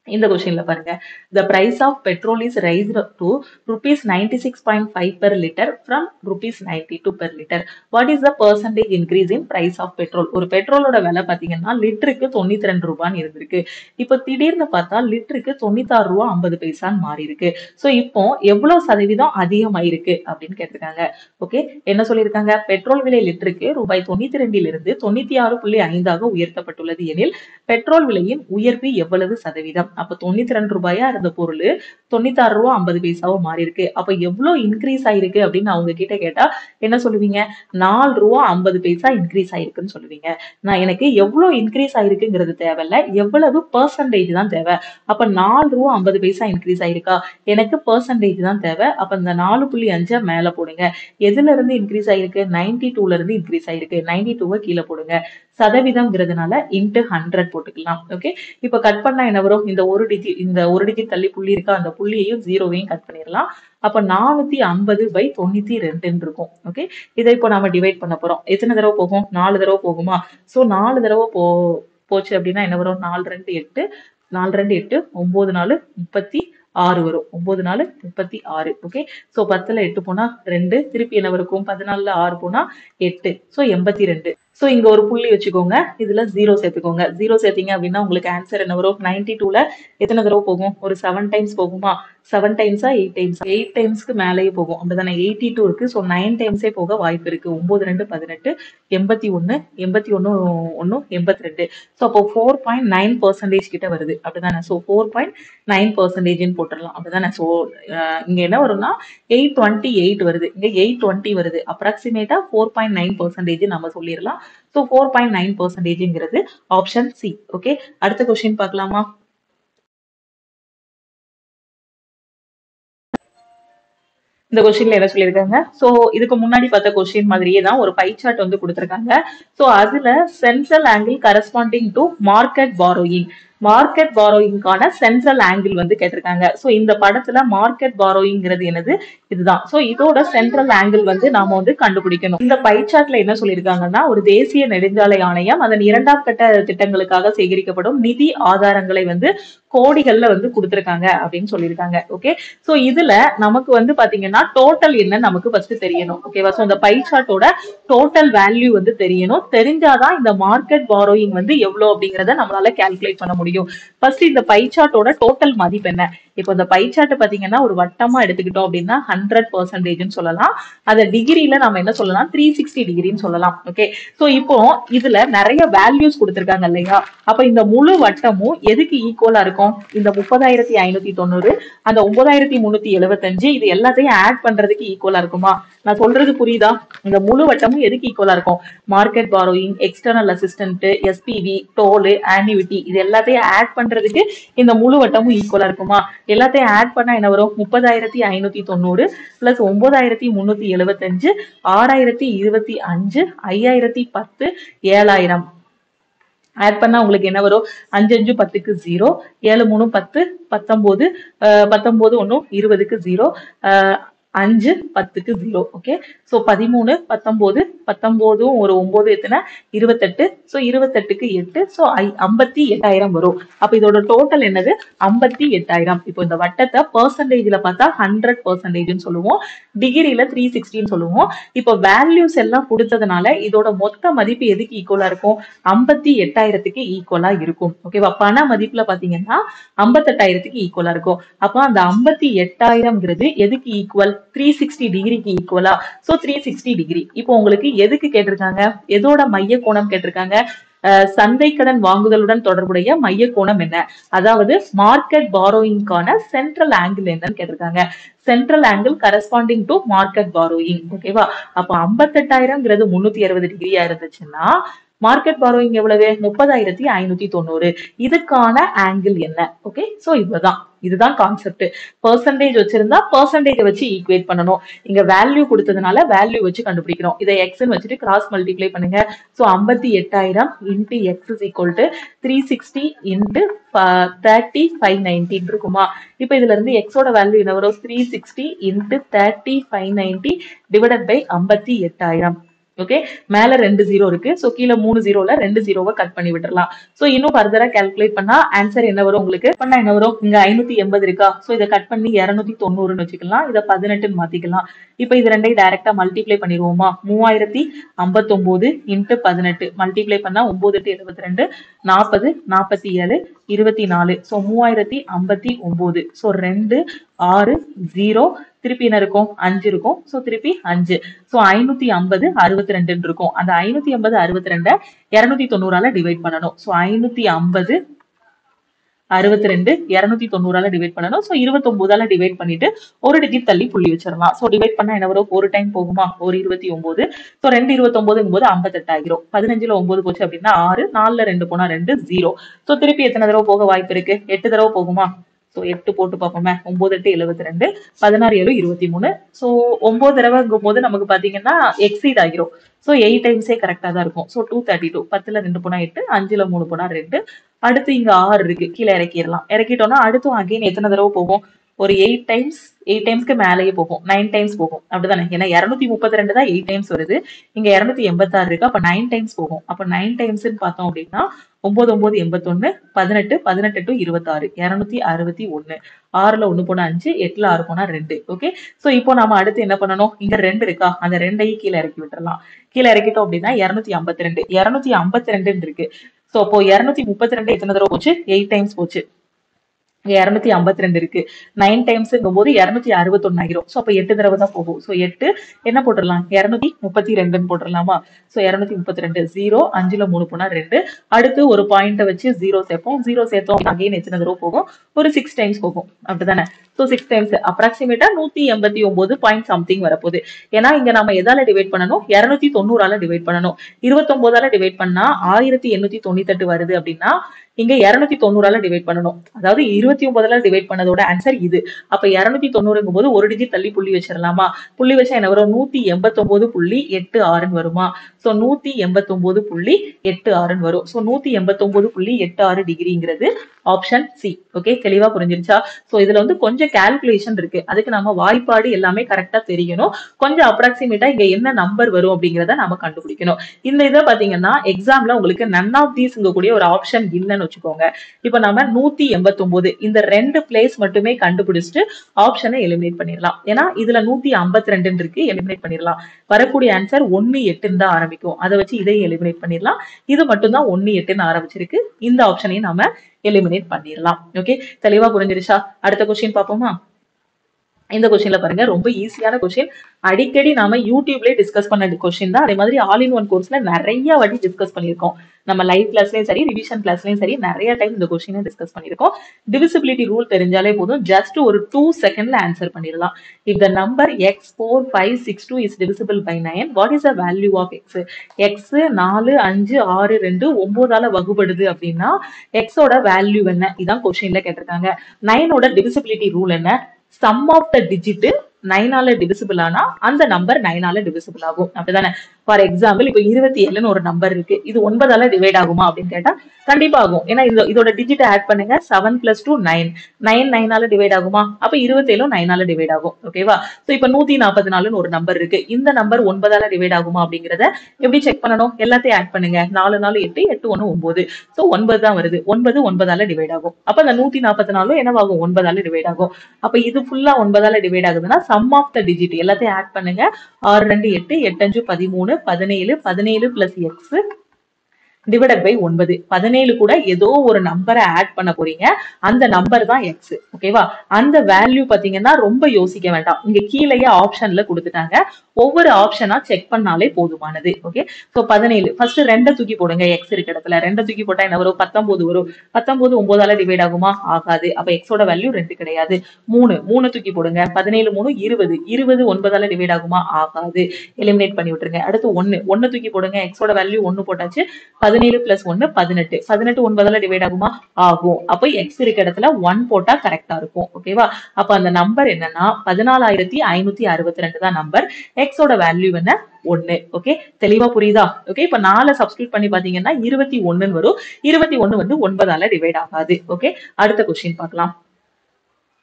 இந்த கொஸ்டின்ல பாருங்க the price of petrol is raised to rupees 96.5 per liter from rupees 92 per liter what is the percentage increase in price of petrol ஒரு பெட்ரோலோட விலை பாத்தீங்கன்னா லிட்டருக்கு தொண்ணூத்தி ரெண்டு ரூபான்னு இருந்திருக்கு இப்போ திடீர்னு பார்த்தா லிட்டருக்கு தொண்ணூத்தாறு ரூபா ஐம்பது பைசான்னு மாறி இருக்கு ஸோ இப்போ எவ்வளவு சதவீதம் அதிகமாயிருக்கு அப்படின்னு கேட்டிருக்காங்க ஓகே என்ன சொல்லியிருக்காங்க பெட்ரோல் விலை லிட்டருக்கு ரூபாய் தொண்ணூத்தி ரெண்டிலிருந்து தொண்ணூத்தி ஆறு புள்ளி ஐந்தாக உயர்த்தப்பட்டுள்ளது எனில் பெட்ரோல் விலையின் உயர்வு எவ்வளவு சதவீதம் அப்ப தொண்ணூத்தி ரெண்டு ரூபாயா இருந்த பொருள் தொண்ணூத்தாறு ரூபா ஐம்பது பைசாவும் மாறி இருக்கு அப்ப எவ்வளவு இன்க்ரீஸ் ஆயிருக்கு அப்படின்னு அவங்க கிட்ட கேட்டா என்ன சொல்லுவீங்க நாலு ரூபா ஐம்பது பைசா இன்க்ரீஸ் ஆயிருக்குன்னு சொல்லுவீங்க நான் எனக்கு எவ்வளவு இன்க்ரீஸ் ஆயிருக்குங்கிறது தேவையில்ல எவ்வளவு பெர்சன்டேஜ் தான் தேவை அப்ப நாலு ரூபா ஐம்பது பைசா இன்க்ரீஸ் ஆயிருக்கா எனக்கு பெர்சன்டேஜ் தான் தேவை அப்ப இந்த நாலு புள்ளி அஞ்சா மேல போடுங்க எதுல இருந்து இன்க்ரீஸ் ஆயிருக்கு நைன்டி டூல இருந்து இன்க்ரீஸ் ஆயிருக்கு நைன்டி டூவை கீழே போடுங்க சதவீதம்ங்கிறதுனால இன்ட்டு ஹண்ட்ரட் போட்டுக்கலாம் ஓகே இப்ப கட் பண்ணா என்ன வரும் இந்த ஒரு டிஜிட் இந்த ஒரு டிஜிட் தள்ளி புள்ளி இருக்கா அந்த புள்ளியையும் ஜீரோவையும் கட் பண்ணிடலாம் அப்ப நானூத்தி ஐம்பது பை தொண்ணூத்தி ரெண்டுன்னு இருக்கும் ஓகே இதை இப்போ நாம டிவைட் பண்ண போறோம் எத்தனை தடவை போகும் நாலு தடவை போகுமா சோ நாலு தடவை போ போச்சு அப்படின்னா என்ன வரும் நாலு ரெண்டு எட்டு நாலு ரெண்டு எட்டு ஒன்பது நாலு முப்பத்தி ஆறு வரும் ஒன்பது நாலு முப்பத்தி ஆறு ஓகே சோ பத்துல எட்டு போனா ரெண்டு திருப்பி என்ன இருக்கும் பதினாலுல ஆறு போனா எட்டு சோ எண்பத்தி ரெண்டு சோ இங்க ஒரு புள்ளி வச்சுக்கோங்க இதுல ஜீரோ சேர்த்துக்கோங்க ஜீரோ சேர்த்தீங்க அப்படின்னா உங்களுக்கு ஆன்சர் என்ன வரும் நைன்டி டூல எத்தனை தடவை போகும் ஒரு செவன் டைம்ஸ் போகுமா செவன் டைம்ஸா எயிட் டைம்ஸ் எயிட் டைம்ஸ்க்கு மேலேயே போகும் அப்படிதானே எயிட்டி டூ இருக்கு ஸோ நைன் டைம்ஸே போக வாய்ப்பு இருக்கு ஒன்பது ரெண்டு பதினெட்டு எண்பத்தி ஒன்னு எண்பத்தி ஒன்னு ஒன்னு எண்பத்தி ரெண்டு ஸோ அப்போ ஃபோர் பாயிண்ட் நைன் பர்சன்டேஜ் கிட்ட வருது அப்படிதானே ஸோ ஃபோர் பாயிண்ட் நைன் பர்சன்டேஜ்னு போட்டுடலாம் அப்படிதானே ஸோ இங்க என்ன வரும்னா எயிட் டுவெண்ட்டி எயிட் வருது இங்க எயிட் டுவெண்ட்டி வருது அப்ராக்சிமேட்டா ஃபோர் பாயிண்ட் நைன் பர்சன்டேஜ் நம்ம சொல்லிடலாம் ஸோ ஃபோர் பாயிண்ட் நைன் பர்சன்டேஜ்ங்கிறது ஆப்ஷன் சி ஓகே அடுத்த கொஸ்டின் பார்க்கலாமா இந்த கொஸ்டின்ல என்ன சொல்லியிருக்காங்க சோ இதுக்கு முன்னாடி பார்த்த கொஸ்டின் மாதிரியே தான் ஒரு பை சார்ட் வந்து கொடுத்திருக்காங்க சோ அதுல central angle corresponding to market borrowing market பாரோயிங்கான சென்ட்ரல் ஆங்கிள் வந்து கேட்டிருக்காங்க சோ இந்த படத்துல மார்க்கெட் பாரோயிங்கிறது என்னது இதுதான் சோ இதோட சென்ட்ரல் ஆங்கிள் வந்து நாம வந்து கண்டுபிடிக்கணும் இந்த பை சார்ட்ல என்ன சொல்லியிருக்காங்கன்னா ஒரு தேசிய நெடுஞ்சாலை ஆணையம் அதன் இரண்டாம் கட்ட திட்டங்களுக்காக சேகரிக்கப்படும் நிதி ஆதாரங்களை வந்து கோடிகள்ல வந்து கொடுத்திருக்காங்க அப்படின்னு சொல்லியிருக்காங்க ஓகே சோ இதுல நமக்கு வந்து பாத்தீங்கன்னா டோட்டல் என்ன நமக்கு ஃபர்ஸ்ட் தெரியணும் ஓகேவா சோ இந்த பை சார்ட்டோட டோட்டல் வேல்யூ வந்து தெரியணும் தெரிஞ்சாதான் இந்த மார்க்கெட் பாரோயிங் வந்து எவ்வளவு அப்படிங்கறத நம்மளால கால்குலேட் பண்ண முடியும் ஃபர்ஸ்ட் இந்த பை சார்ட்டோட டோட்டல் மதிப்பு என்ன இப்போ இந்த பை சார்ட் பாத்தீங்கன்னா ஒரு வட்டமா எடுத்துக்கிட்டோம் அப்படின்னா ஹண்ட்ரட் பர்சன்டேஜ்னு சொல்லலாம் அதை டிகிரில நம்ம என்ன சொல்லலாம் த்ரீ சிக்ஸ்டி டிகிரின்னு சொல்லலாம் ஓகே சோ இப்போ இதுல நிறைய வேல்யூஸ் கொடுத்திருக்காங்க இல்லையா அப்ப இந்த முழு வட்டமும் எதுக்கு ஈக்குவலா இருக்கும் இந்த முப்பதாயிரத்தி ஐநூத்தி தொண்ணூறு அந்த ஒன்பதாயிரத்தி முன்னூத்தி எழுபத்தஞ்சு இது எல்லாத்தையும் ஆட் பண்றதுக்கு ஈக்குவலா இருக்குமா நான் சொல்றது புரியுதா இந்த முழு வட்டமும் எதுக்கு ஈக்குவலா இருக்கும் market borrowing external assistant S P V டோலு ஆன்யூட்டி இது எல்லாத்தையும் ஆட் பண்றதுக்கு இந்த முழு வட்டமும் ஈக்குவலா இருக்குமா எல்லாத்தையும் ஆட் பண்ணா என்ன வரும் முப்பதாயிரத்தி ஐநூத்தி தொண்ணூறு பிளஸ் ஒன்பதாயிரத்தி முன்னூத்தி எழுபத்தஞ்சு ஆறாயிரத்தி இருபத்தி அஞ்சு ஐயாயிரத்தி பத்து ஏழாயிரம் ஆட் பண்ணா உங்களுக்கு என்ன வரும் அஞ்சு அஞ்சு பத்துக்கு ஜீரோ ஏழு மூணு பத்து பத்தொன்பது அஹ் பத்தொன்பது ஒன்றும் இருபதுக்கு ஜீரோ அஞ்சு பத்துக்கு ஜீரோ ஓகே ஸோ பதிமூணு பத்தொன்பது பத்தொன்பதும் ஒரு ஒன்பது எத்தனை இருபத்தெட்டு ஸோ இருபத்தெட்டுக்கு எட்டு ஸோ ஐ ஐம்பத்தி எட்டாயிரம் வரும் அப்போ இதோட டோட்டல் என்னது ஐம்பத்தி எட்டாயிரம் இப்போ இந்த வட்டத்தை பர்சன்டேஜ்ல பார்த்தா ஹண்ட்ரட் பர்சன்டேஜ்னு சொல்லுவோம் டிகிரியில த்ரீ சிக்ஸ்டின்னு சொல்லுவோம் இப்போ வேல்யூஸ் எல்லாம் கொடுத்ததுனால இதோட மொத்த மதிப்பு எதுக்கு ஈக்குவலா இருக்கும் ஐம்பத்தி எட்டாயிரத்துக்கு ஈக்குவலா இருக்கும் ஓகேவா பண மதிப்புல பாத்தீங்கன்னா ஐம்பத்தெட்டாயிரத்துக்கு ஈக்குவலா இருக்கும் அப்போ அந்த ஐம்பத்தி எட்டாயிரம்ங்கிறது எதுக்கு ஈக்குவல் த்ரீ சிக்ஸ்டி டிகிரிக்கு ஈக்குவலா சோ த்ரீ சிக்ஸ்டி டிகிரி இப்போ உங்களுக்கு எதுக்கு கேட்டிருக்காங்க எதோட மைய கோணம் கேட்டிருக்காங்க அஹ் சந்தை கடன் வாங்குதலுடன் தொடர்புடைய மைய கோணம் என்ன அதாவது மார்க்கெட் பாரோயிங்கான சென்ட்ரல் ஆங்கிள் என்னன்னு கேட்டிருக்காங்க central angle corresponding to market borrowing ஓகேவா அப்ப ஐம்பத்தெட்டாயிரம்ங்கிறது முன்னூத்தி அறுபது டிகிரியா இருந்துச்சுன்னா மார்க்கெட் பாரோயிங் எவ்வளவு முப்பதாயிரத்தி ஐநூத்தி தொண்ணூறு இதுக்கான ஆங்கிள் என்ன ஓகே சோ இதுதான் இதுதான் கான்செப்ட் பர்சன்டேஜ் வச்சிருந்தா பர்சன்டேஜ் வச்சு ஈக்குவேட் பண்ணணும் இங்க வேல்யூ கொடுத்ததுனால வேல்யூ வச்சு கண்டுபிடிக்கிறோம் இதை எக்ஸ்ன்னு வச்சுட்டு கிராஸ் மல்டிப்ளை பண்ணுங்க ஸோ ஐம்பத்தி எட்டாயிரம் into X is equal to three sixty into thirty five ninety இருக்குமா இப்போ இதுல இருந்து எக்ஸோட வேல்யூ என்ன வரும் three sixty into thirty five ninety divided by ஐம்பத்தி எட்டாயிரம் ஓகே மேல ரெண்டு ஜீரோ இருக்கு சோ கீழே மூணு ஜீரோல ரெண்டு ஜீரோவை கட் பண்ணி விட்டுறலாம் சோ இன்னும் ஃபர்தரா கால்குலேட் பண்ணா ஆன்சர் என்ன வரும் உங்களுக்கு பண்ணா என்ன வரும் இங்க ஐநூத்தி எண்பது இருக்கா சோ இதை கட் பண்ணி இருநூத்தி தொண்ணூறுன்னு வச்சுக்கலாம் இதை பதினெட்டுன்னு மாத்திக்கலாம் இப்போ இது ரெண்டையும் டைரக்டா மல்டிப்ளை பண்ணிடுவோமா மூவாயிரத்தி ஐம்பத்தொன்பது இன்ட்டு பதினெட்டு மல்டிப்ளை பண்ணா ஒன்பது எட்டு எழுபத்தி ரெண்டு நாற்பது நாற்பத்தி ஏழு இருபத்தி நாலு ஸோ மூவாயிரத்தி ஐம்பத்தி ஒன்பது ஸோ ரெண்டு ஆறு ஜீரோ திருப்பி என்ன இருக்கும் அஞ்சு இருக்கும் ஸோ திருப்பி அஞ்சு ஸோ ஐநூத்தி ஐம்பது அறுபத்தி ரெண்டுன்னு இருக்கும் அந்த ஐநூத்தி ஐம்பது அறுபத்தி ரெண்டை இரநூத்தி தொண்ணூறால டிவைட் பண்ணணும் ஸோ ஐநூத்தி ஐம்பது அறுபத்தி ரெண்டு இரநூத்தி தொண்ணூறால டிவைட் பண்ணணும் ஸோ இருபத்தொன்பதால டிவைட் பண்ணிட்டு ஒரு டிஜிட் தள்ளி புள்ளி வச்சிடலாம் ஸோ டிவைட் பண்ணா என்ன வரும் ஒரு டைம் போகுமா ஒரு இருபத்தி ஒன்பது ஸோ ரெண்டு இருபத்தொன்பதுங்கும் போது ஐம்பத்தெட்டு ஆகிரும் பதினஞ்சுல ஒன்பது போச்சு அப்படின்னா ஆறு நாலுல ரெண்டு போனா ரெண்டு ஜீரோ ஸோ திருப்பி எத்தனை தடவை போக வாய்ப்பு இருக்கு எட்டு தடவை போகுமா ஸோ எட்டு போட்டு பார்ப்போமே ஒன்பது எட்டு எழுபத்தி ரெண்டு பதினாறு ஏழு இருபத்தி மூணு ஸோ ஒன்பது தடவைங்கும் போது நமக்கு பாத்தீங்கன்னா எக்ஸீட் ஆகிரும் ஸோ எயிட் டைம்ஸே கரெக்டாக தான் இருக்கும் ஸோ டூ தேர்ட்டி டூ பத்துல ரெண்டு போனா எட்டு அஞ்சுல மூணு போனா ரெண்டு அடுத்து இங்க ஆறு இருக்கு கீழே இறக்கிடலாம் இறக்கிட்டோம்னா அடுத்தும் அகைன் எத்தனை தடவை போகும் ஒரு எயிட் டைம்ஸ் எயிட் டைம்ஸ்க்கு மேலேயே போகும் நைன் டைம்ஸ் போகும் அப்படிதானே ஏன்னா இரநூத்தி முப்பத்தி ரெண்டு தான் எயிட் டைம்ஸ் வருது இங்க இரநூத்தி எண்பத்தாறு இருக்கு அப்ப நைன் டைம்ஸ் போகும் அப்ப நைன் டைம்ஸ்ன்னு பார்த்தோம் அப்படின்னா ஒன்பது ஒன்பது எண்பத்தொன்னு பதினெட்டு பதினெட்டு டு இருபத்தாறு இரநூத்தி அறுபத்தி ஒன்னு ஆறுல ஒண்ணு போனா அஞ்சு எட்டுல ஆறு போனா ரெண்டு ஓகே சோ இப்போ நாம அடுத்து என்ன பண்ணணும் இங்க ரெண்டு இருக்கா அந்த ரெண்டையும் கீழே இறக்கி விட்டுறலாம் கீழே இறக்கிட்டோம் அப்படின்னா இரநூத்தி ஐம்பத்தி ரெண்டு இரநூத்தி ஐம்பத்தி ரெண்டுன்னு இருக்கு சோ அப்போ இரநூத்தி முப்பத்தி ரெண்டு எத்தனை தடவை போச்சு எயிட் டைம்ஸ் போச்சு இரநூத்தி ஐம்பத்தி ரெண்டு இருக்கு நைன் டைம்ஸ்ங்கும் போது இரநூத்தி அறுபத்தொன்னு ஆகிரும் ஸோ அப்போ எட்டு தடவை தான் போகும் ஸோ எட்டு என்ன போட்டுடலாம் இரநூத்தி முப்பத்தி ரெண்டுன்னு போட்டுடலாமா ஸோ இரநூத்தி முப்பத்தி ரெண்டு ஜீரோ அஞ்சுல மூணு போனா ரெண்டு அடுத்து ஒரு பாயிண்ட்டை வச்சு ஜீரோ சேர்ப்போம் ஜீரோ சேர்த்தோம் அகைன் எத்தனை தடவை போகும் ஒரு சிக்ஸ் டைம்ஸ் போகும் அப்படிதானே ஸோ சிக்ஸ் டைம்ஸ் அப்ராக்சிமேட்டா நூத்தி எண்பத்தி ஒன்பது பாயிண்ட் சம்திங் வரப்போகுது ஏன்னா இங்க நம்ம எதால டிவைட் பண்ணணும் இரநூத்தி தொண்ணூறால டிவைட் பண்ணணும் இருபத்தொன்பதால டிவைட் பண்ணா ஆயிரத்தி எண்ணூத்தி தொண்ணூத்தெட்டு வருது அப்படின்னா இங்க இருநூத்தி தொண்ணூறால டிவைட் பண்ணணும் அதாவது இருபத்தி ஒன்பதுல டிவைட் பண்ணதோட ஆன்சர் இது அப்ப இருநூத்தி தொண்ணூறுங்கும் போது ஒரு டிஜிட் தள்ளி புள்ளி வச்சிடலாமா புள்ளி வச்சா என்ன வரும் நூத்தி எண்பத்தொன்பது புள்ளி எட்டு ஆறுன்னு வருமா சோ நூத்தி எண்பத்தொன்பது புள்ளி எட்டு ஆறுன்னு வரும் சோ நூத்தி எண்பத்தொன்பது புள்ளி எட்டு ஆறு டிகிரிங்கிறது ஆப்ஷன் சி ஓகே தெளிவா புரிஞ்சிருச்சா சோ இதுல வந்து கொஞ்சம் கால்குலேஷன் இருக்கு அதுக்கு நம்ம வாய்ப்பாடு எல்லாமே கரெக்டா தெரியணும் கொஞ்சம் அப்ராக்சிமேட்டா இங்க என்ன நம்பர் வரும் அப்படிங்கறத நம்ம கண்டுபிடிக்கணும் இந்த இதை பாத்தீங்கன்னா எக்ஸாம்ல உங்களுக்கு நன் ஆஃப் தீஸ் கூடிய ஒரு ஆப்ஷன் இல்லைன்னு வச்சுக்கோங்க இப்ப நம்ம நூத்தி எண்பத்தொன்பது இந்த ரெண்டு பிளேஸ் மட்டுமே கண்டுபிடிச்சிட்டு ஆப்ஷனை எலிமினேட் பண்ணிடலாம் ஏன்னா இதுல நூத்தி ஐம்பத்தி ரெண்டு இருக்கு எலிமினேட் பண்ணிடலாம் வரக்கூடிய ஆன்சர் ஒன்னு எட்டுன்னு தான் ஆரம்பிக்கும் அதை வச்சு இதையும் எலிமினேட் பண்ணிடலாம் இது மட்டும் தான் ஒன்னு எட்டுன்னு ஆரம்பிச்சிருக்கு இந்த ஆப்ஷனையும் நம்ம எலிமினேட் பண்ணிடலாம் ஓகே தெளிவா புரிஞ்சிருச்சா அடுத்த கொஸ்டின் பார்ப்போமா இந்த கொஸ்டின்ல பாருங்க ரொம்ப ஈஸியான கொஸ்டின் அடிக்கடி நாம யூடியூப்லயே டிஸ்கஸ் பண்ண கொஸ்டின் தான் அதே மாதிரி ஆல் இன் ஒன் கோர்ஸ்ல நிறைய வாட்டி டிஸ்கஸ் பண்ணியிருக்கோம் நம்ம லைவ் கிளாஸ்லயும் சரி ரிவிஷன் கிளாஸ்லயும் சரி நிறைய டைம் இந்த கொஸ்டினை டிஸ்கஸ் பண்ணியிருக்கோம் டிவிசிபிலிட்டி ரூல் தெரிஞ்சாலே போதும் ஜஸ்ட் ஒரு டூ செகண்ட்ல ஆன்சர் பண்ணிடலாம் if the number X four five six two is divisible by nine what is the value of X X நாலு அஞ்சு ஆறு ரெண்டு ஒன்பதால வகுப்படுது அப்படின்னா எக்ஸோட வேல்யூ என்ன இதான் கொஸ்டின்ல கேட்டிருக்காங்க நைனோட டிவிசிபிலிட்டி ரூல் என்ன சம் ஆஃப் த டிஜிட் நைனால டிவிசிபிள் ஆனா அந்த நம்பர் நைனால டிவிசிபிள் ஆகும் அப்படிதானே ஃபார் எக்ஸாம்பிள் இப்போ இருபத்தி ஏழுன்னு ஒரு நம்பர் இருக்கு இது ஒன்பதால டிவைட் ஆகுமா அப்படின்னு கேட்டா கண்டிப்பா ஆகும் ஏன்னா இந்த இதோட டிஜிட் ஆட் பண்ணுங்க seven plus two nine nine நைனால டிவைட் ஆகுமா அப்ப இருபத்தேழும் நைனால டிவைட் ஆகும் ஓகேவா சோ இப்ப நூத்தி நாற்பத்தி நாலுன்னு ஒரு நம்பர் இருக்கு இந்த நம்பர் ஒன்பதால டிவைட் ஆகுமா அப்படிங்கறத எப்படி செக் பண்ணணும் எல்லாத்தையும் ஆட் பண்ணுங்க நாலு நாலு எட்டு எட்டு ஒண்ணு ஒன்பது சோ ஒன்பது தான் வருது ஒன்பது ஒன்பதால டிவைட் ஆகும் அப்ப அந்த நூத்தி நாற்பத்தி நாலும் என்னவாகும் ஒன்பதால டிவைட் ஆகும் அப்ப இது ஃபுல்லா ஒன்பதால டிவைட் ஆகுதுன்னா சம் ஆஃப் த டிஜிட் எல்லாத்தையும் ஆட் பண்ணுங்க ஆறு ரெண்டு எட்டு எட்டு அஞ்சு பதிமூணு பதினேழு பதினேழு பிளஸ் எக்ஸ் டிவைடட் பை ஒன்பது பதினேழு கூட ஏதோ ஒரு நம்பரை ஆட் பண்ண போறீங்க அந்த நம்பர் தான் எக்ஸ் ஓகேவா அந்த வேல்யூ பாத்தீங்கன்னா ரொம்ப யோசிக்க வேண்டாம் இங்க கீழேயே ஆப்ஷன்ல கொடுத்துட்டாங்க ஒவ்வொரு ஆப்ஷனா செக் பண்ணாலே போதுமானது ஓகே சோ பதினேழு ஃபர்ஸ்ட் ரெண்டை தூக்கி போடுங்க எக்ஸ் இருக்க இடத்துல ரெண்டை தூக்கி போட்டா என்ன வரும் பத்தொன்பது வரும் பத்தொன்பது ஒன்பதால டிவைட் ஆகுமா ஆகாது அப்ப எக்ஸோட வேல்யூ ரெண்டு கிடையாது மூணு மூணு தூக்கி போடுங்க பதினேழு மூணு இருபது இருபது ஒன்பதால டிவைட் ஆகுமா ஆகாது எலிமினேட் பண்ணி விட்டுருங்க அடுத்து ஒன்னு ஒன்னு தூக்கி போடுங்க எக்ஸோட வேல்யூ ஒன்னு போட்டாச்சு பதினேழு பிளஸ் ஒன்னு பதினெட்டு பதினெட்டு ஒன்பதால டிவைட் ஆகுமா ஆகும் அப்போ எக்ஸ் இருக்க இடத்துல ஒன் போட்டா கரெக்டா இருக்கும் ஓகேவா அப்ப அந்த நம்பர் என்னன்னா பதினாலாயிரத்தி ஐநூத்தி அறுபத்தி ரெண்டு தான் நம்பர் எக்ஸோட வேல்யூ என்ன ஒன்னு ஓகே தெளிவா புரியுதா ஓகே இப்ப நாலு சப்ஸ்டியூட் பண்ணி பாத்தீங்கன்னா இருபத்தி ஒண்ணுன்னு வரும் இருபத்தி ஒண்ணு வந்து ஒன்பதால டிவைட் ஆகாது ஓகே அடுத்த கொஸ்டின் பார்க்கலாம்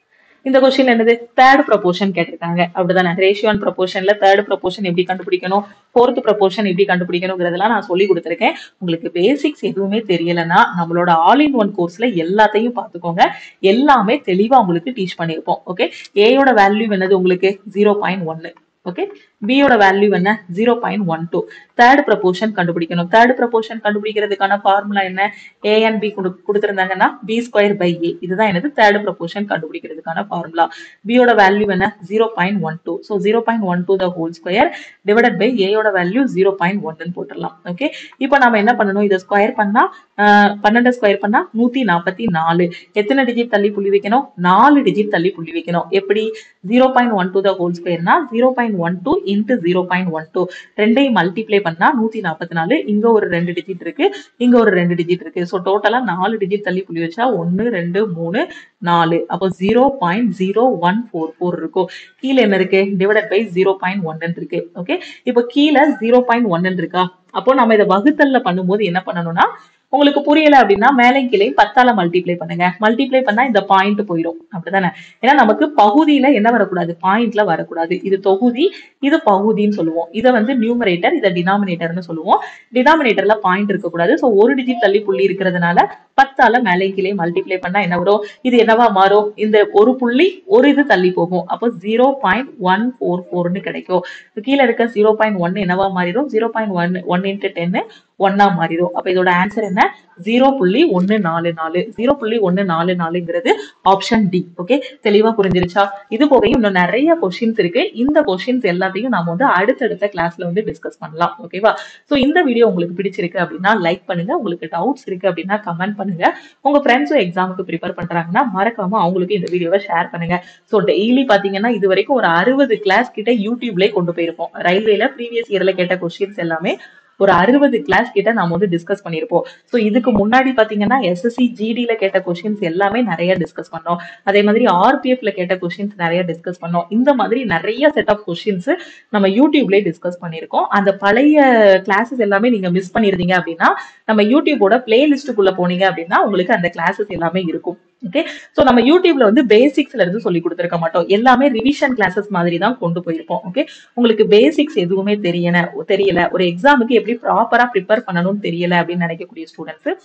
இந்த கொஸ்டின் என்னது தேர்ட் ப்ரொபோர்ஷன் கேட்டிருக்காங்க அப்படிதானே ரேஷியோ அண்ட் ப்ரொபோர்ஷன்ல தேர்ட் ப்ரொபோர்ஷன் எப்படி கண்டுபிடிக்கணும் ஃபோர்த் ப்ரொபோர்ஷன் எப்படி கண்டுபிடிக்கணுங்கிறதெல்லாம் நான் சொல்லி கொடுத்துருக்கேன் உங்களுக்கு பேசிக்ஸ் எதுவுமே தெரியலன்னா நம்மளோட ஆல் இன் ஒன் கோர்ஸ்ல எல்லாத்தையும் பார்த்துக்கோங்க எல்லாமே தெளிவா உங்களுக்கு டீச் பண்ணியிருப்போம் ஓகே ஏயோட வேல்யூ என்னது உங்களுக்கு ஜீரோ பாயிண்ட் ஒன்னு ஓகே பியோட வேல்யூ என்ன zero point one two third proportion கண்டுபிடிக்கணும் தேர்ட் ப்ரப்போர்ஷன் கண்டுபிடிக்கிறதுக்கான ஃபார்முலா என்ன ஏ அண்ட் பி கொடுத்துருந்தாங்கன்னா பி ஸ்கொயர் பை ஏ இதுதான் எனது தேர்ட் ப்ரப்போர்ஷன் கண்டுபிடிக்கிறதுக்கான ஃபார்முலா பியோட வேல்யூ என்ன zero point one two so zero point one two the whole square divided by ஏயோட வேல்யூ ஜீரோ பாயிண்ட் ஒன்னு போட்டுடலாம் ஓகே இப்போ நம்ம என்ன பண்ணணும் இதை ஸ்கொயர் பண்ணா ஆஹ், பன்னெண்டு ஸ்கொயர் பண்ணா நூத்தி நாற்பத்தி நாலு எத்தனை டிஜிட் தள்ளி புள்ளி வைக்கணும் நாலு டிஜிட் தள்ளி புள்ளி வைக்கணும் எப்படி zero point one two the whole ஸ்கொயர்னா zero point one two into zero point one two ரெண்டையும் மல்டிப்ளை பண்ணா நூத்தி நாற்பத்தி நாலு இங்க ஒரு ரெண்டு டிஜிட் இருக்கு இங்க ஒரு ரெண்டு டிஜிட் இருக்கு ஸோ டோட்டலா நாலு டிஜிட் தள்ளி புள்ளி வச்சா ஒன்னு ரெண்டு மூணு நாலு அப்போ zero point zero one four four இருக்கும் கீழே என்ன இருக்கு டிவைடட் பை ஜீரோ பாயிண்ட் ஒன்னு இருக்கு ஓகே இப்போ கீழே ஜீரோ பாயிண்ட் ஒன்னு இருக்கா அப்போ நம்ம இதை வகுத்தல்ல பண்ணும்போது என்ன பண்ணணும்னா உங்களுக்கு புரியல அப்படின்னா மேலே கீழே பத்தால மல்டிப்ளை பண்ணுங்க மல்டிப்ளை பண்ணா இந்த பாயிண்ட் போயிடும் அப்படிதானே ஏன்னா நமக்கு பகுதியில என்ன வரக்கூடாது பாயிண்ட்ல வரக்கூடாது இது தொகுதி இது பகுதின்னு சொல்லுவோம் இதை வந்து நியூமரேட்டர் இதை டினாமினேட்டர்னு சொல்லுவோம் டினாமினேட்டர்ல பாயிண்ட் இருக்கக்கூடாது ஸோ ஒரு டிஜிட் தள்ளி புள்ளி இருக்கிறதுனால பத்தால மேலே கீழே மல்டிப்ளை பண்ணா என்ன வரும் இது என்னவா மாறும் இந்த ஒரு புள்ளி ஒரு இது தள்ளி போகும் அப்போ ஜீரோ பாயிண்ட் ஒன் ஃபோர் ஃபோர்னு கிடைக்கும் கீழே இருக்க ஜீரோ பாயிண்ட் ஒன் என்னவா மாறிடும் zero point one one into டென்னு ஒன்னா மாறிடும் அப்ப இதோட ஆன்சர் என்ன ஜீரோ புள்ளி ஒன்னு நாலு நாலு ஜீரோ புள்ளி ஒன்னு நாலு நாலுங்கிறது ஆப்ஷன் டி ஓகே தெளிவா புரிஞ்சிருச்சா இது போக இன்னும் நிறைய கொஸ்டின்ஸ் இருக்கு இந்த கொஸ்டின்ஸ் எல்லாத்தையும் நாம வந்து அடுத்தடுத்த கிளாஸ்ல வந்து டிஸ்கஸ் பண்ணலாம் ஓகேவா சோ இந்த வீடியோ உங்களுக்கு பிடிச்சிருக்கு அப்படின்னா லைக் பண்ணுங்க உங்களுக்கு டவுட்ஸ் இருக்கு அப்படின்னா கமெண்ட் பண்ணுங்க உங்க ஃப்ரெண்ட்ஸும் எக்ஸாமுக்கு ப்ரிப்பேர் பண்றாங்கன்னா மறக்காம அவங்களுக்கு இந்த வீடியோவை ஷேர் பண்ணுங்க ஸோ டெய்லி பாத்தீங்கன்னா இது வரைக்கும் ஒரு அறுபது கிளாஸ் கிட்ட யூடியூப்லயே கொண்டு போயிருப்போம் ரயில்வேல ப்ரீவியஸ் இயர்ல கேட்ட கொஸ்டின்ஸ் எல்லாமே ஒரு அறுபது கிளாஸ் கிட்ட நாம வந்து டிஸ்கஸ் பண்ணியிருப்போம் ஸோ இதுக்கு முன்னாடி பாத்தீங்கன்னா எஸ்எஸ்சி ஜிடில கேட்ட கொஸ்டின்ஸ் எல்லாமே நிறைய டிஸ்கஸ் பண்ணோம் அதே மாதிரி ஆர்பிஎஃப்ல கேட்ட கொஸ்டின்ஸ் நிறைய டிஸ்கஸ் பண்ணோம் இந்த மாதிரி நிறைய செட் ஆஃப் கொஸ்டின்ஸ் நம்ம யூடியூப்லயே டிஸ்கஸ் பண்ணியிருக்கோம் அந்த பழைய கிளாஸஸ் எல்லாமே நீங்க மிஸ் பண்ணிருந்தீங்க அப்படின்னா நம்ம யூடியூபோட பிளேலிஸ்ட்டுக்குள்ள போனீங்க அப்படின்னா உங்களுக்கு அந்த கிளாஸஸ் எல்லாமே இருக்கும் ஓகே ஸோ நம்ம யூடியூப்ல வந்து பேசிக்ஸ்ல இருந்து சொல்லி கொடுத்துருக்க மாட்டோம் எல்லாமே ரிவிஷன் கிளாஸஸ் மாதிரி தான் கொண்டு போயிருப்போம் ஓகே உங்களுக்கு பேசிக்ஸ் எதுவுமே தெரியல தெரியல ஒரு எக்ஸாமுக்கு எப்படி ப்ராப்பரா ப்ரிப்பேர் பண்ணணும்னு தெரியல அப்படின்னு நினைக்கக்கூடிய ஸ்டூடெண்ட்ஸ்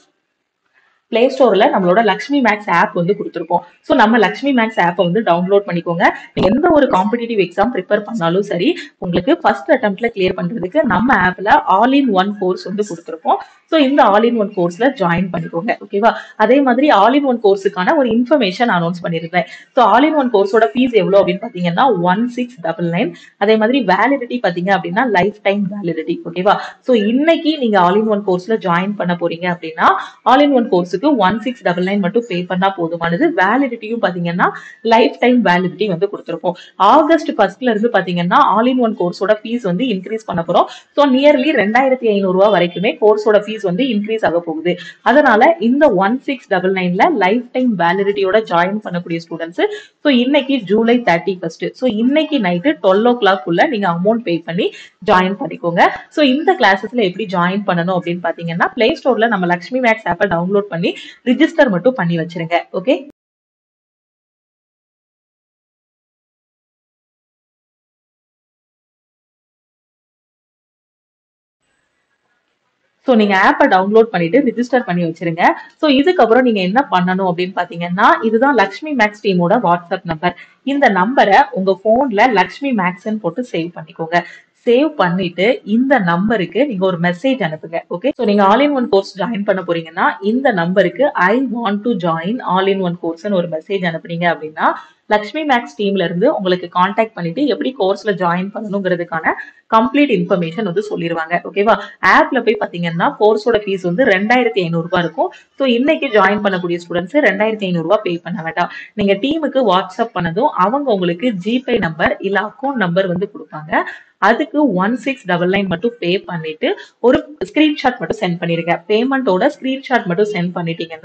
பிளே ஸ்டோர்ல நம்மளோட லக்ஷ்மி மேக்ஸ் ஆப் வந்து கொடுத்துருப்போம் ஸோ நம்ம லக்ஷ்மி மேக்ஸ் ஆப்பை வந்து டவுன்லோட் பண்ணிக்கோங்க நீங்க எந்த ஒரு காம்படிட்டிவ் எக்ஸாம் ப்ரிப்பேர் பண்ணாலும் சரி உங்களுக்கு ஃபர்ஸ்ட் அட்டம்ப்ட்ல கிளியர் பண்றதுக்கு நம்ம ஆப்ல ஆல் இன் ஒன் கோர்ஸ் வந்து கொடுத்துருப்போம் ஸோ இந்த ஆல் இன் ஒன் கோர்ஸ்ல ஜாயின் பண்ணிக்கோங்க ஓகேவா அதே மாதிரி ஆல் இன் ஒன் கோர்ஸுக்கான ஒரு இன்ஃபர்மேஷன் அனௌன்ஸ் பண்ணியிருந்தேன் ஸோ ஆல் இன் ஒன் கோர்ஸோட ஃபீஸ் எவ்வளோ அப்படின்னு பார்த்தீங்கன்னா ஒன் சிக்ஸ் டபுள் நைன் அதே மாதிரி வேலிடிட்டி பார்த்தீங்க அப்படின்னா லைஃப் டைம் வேலிடிட்டி ஓகேவா ஸோ இன்னைக்கு நீங்க ஆல் இன் ஒன் கோர்ஸ்ல ஜாயின் பண்ண போறீங்க அப்படின்னா ஆல் இன் ஒன் கோர்ஸுக்கு ஒன் சிக்ஸ் டபுள் நைன் மட்டும் பே பண்ணா போதுமானது வேலிடிட்டியும் பாத்தீங்கன்னா லைஃப் டைம் வேலிடிட்டி வந்து கொடுத்துருப்போம் ஆகஸ்ட் ஃபர்ஸ்ட்ல இருந்து பாத்தீங்கன்னா ஆல் இன் ஒன் கோர்ஸோட ஃபீஸ் வந்து இன்க்ரீஸ் பண்ண போறோம் ஸோ நியர்லி ரெண்டாயிரத்தி ஐநூறு ரூபாய் வரைக்குமே கோர்ஸோட ஃபீஸ் வந்து இன்க்ரீஸ் ஆக போகுது அதனால இந்த ஒன் சிக்ஸ் டபுள் நைன்ல லைஃப் டைம் வேலிடிட்டியோட ஜாயின் பண்ணக்கூடிய ஸ்டூடெண்ட்ஸ் ஸோ இன்னைக்கு ஜூலை தேர்ட்டி ஃபர்ஸ்ட் ஸோ இன்னைக்கு நைட்டு டுவெல் ஓ கிளாக் உள்ள நீங்க அமௌண்ட் பே பண்ணி ஜாயின் பண்ணிக்கோங்க ஸோ இந்த கிளாஸஸ்ல எப்படி ஜாயின் பண்ணணும் அப்படின்னு பாத்தீங்கன்னா பிளே ஸ்டோர்ல நம்ம லக்ஷ்மி மேக்ஸ் ஆப்பை டவுன்லோட் பண்ணி ரிஜிஸ்டர் மட்டும் பண்ணி வச்சிருங்க ஓகே ஸோ நீங்க ஆப்பை டவுன்லோட் பண்ணிட்டு ரிஜிஸ்டர் பண்ணி வச்சிருங்க ஸோ இதுக்கப்புறம் நீங்க என்ன பண்ணணும் அப்படின்னு பாத்தீங்கன்னா இதுதான் லக்ஷ்மி மேக்ஸ் டீமோட வாட்ஸ்அப் நம்பர் இந்த நம்பரை உங்க போன்ல லக்ஷ்மி மேக்ஸ்ன்னு போட்டு சேவ் பண்ணிக்கோங்க சேவ் பண்ணிட்டு இந்த நம்பருக்கு நீங்க ஒரு மெசேஜ் அனுப்புங்க ஓகே ஸோ நீங்க all in one course join பண்ண போறீங்கன்னா இந்த நம்பருக்கு I want to join all in one கோர்ஸ்னு ஒரு மெசேஜ் அனுப்புனீங்க அப்படின்னா லக்ஷ்மி மேக்ஸ் டீம்ல இருந்து உங்களுக்கு காண்டாக்ட் பண்ணிட்டு எப்படி கோர்ஸ்ல ஜாயின் பண்ணணுங்கிறதுக்கான கம்ப்ளீட் இன்ஃபர்மேஷன் வந்து சொல்லிடுவாங்க ஓகேவா ஆப்ல போய் பாத்தீங்கன்னா கோர்ஸோட ஃபீஸ் வந்து ரெண்டாயிரத்தி ஐநூறு ரூபாய் இருக்கும் ஸோ இன்னைக்கு ஜாயின் பண்ணக்கூடிய ஸ்டூடெண்ட்ஸ் ரெண்டாயிரத்தி ஐநூறு ரூபாய் பே பண்ண வேண்டாம் நீங்க டீமுக்கு வாட்ஸ்அப் பண்ணதும் அவங்க உங்களுக்கு ஜிபே நம்பர் இல்ல அக்கௌண்ட் நம்பர் வந்து கொடுப்பாங்க அதுக்கு ஒன் சிக்ஸ் டபுள் நைன் மட்டும் பே பண்ணிட்டு ஒரு ஸ்கிரீன்ஷாட் மட்டும் சென்ட் பண்ணிருங்க பேமெண்ட்டோட ஸ்கிரீன்ஷாட் மட்டும் சென்ட் பண்ணிட்டீங்கன்னா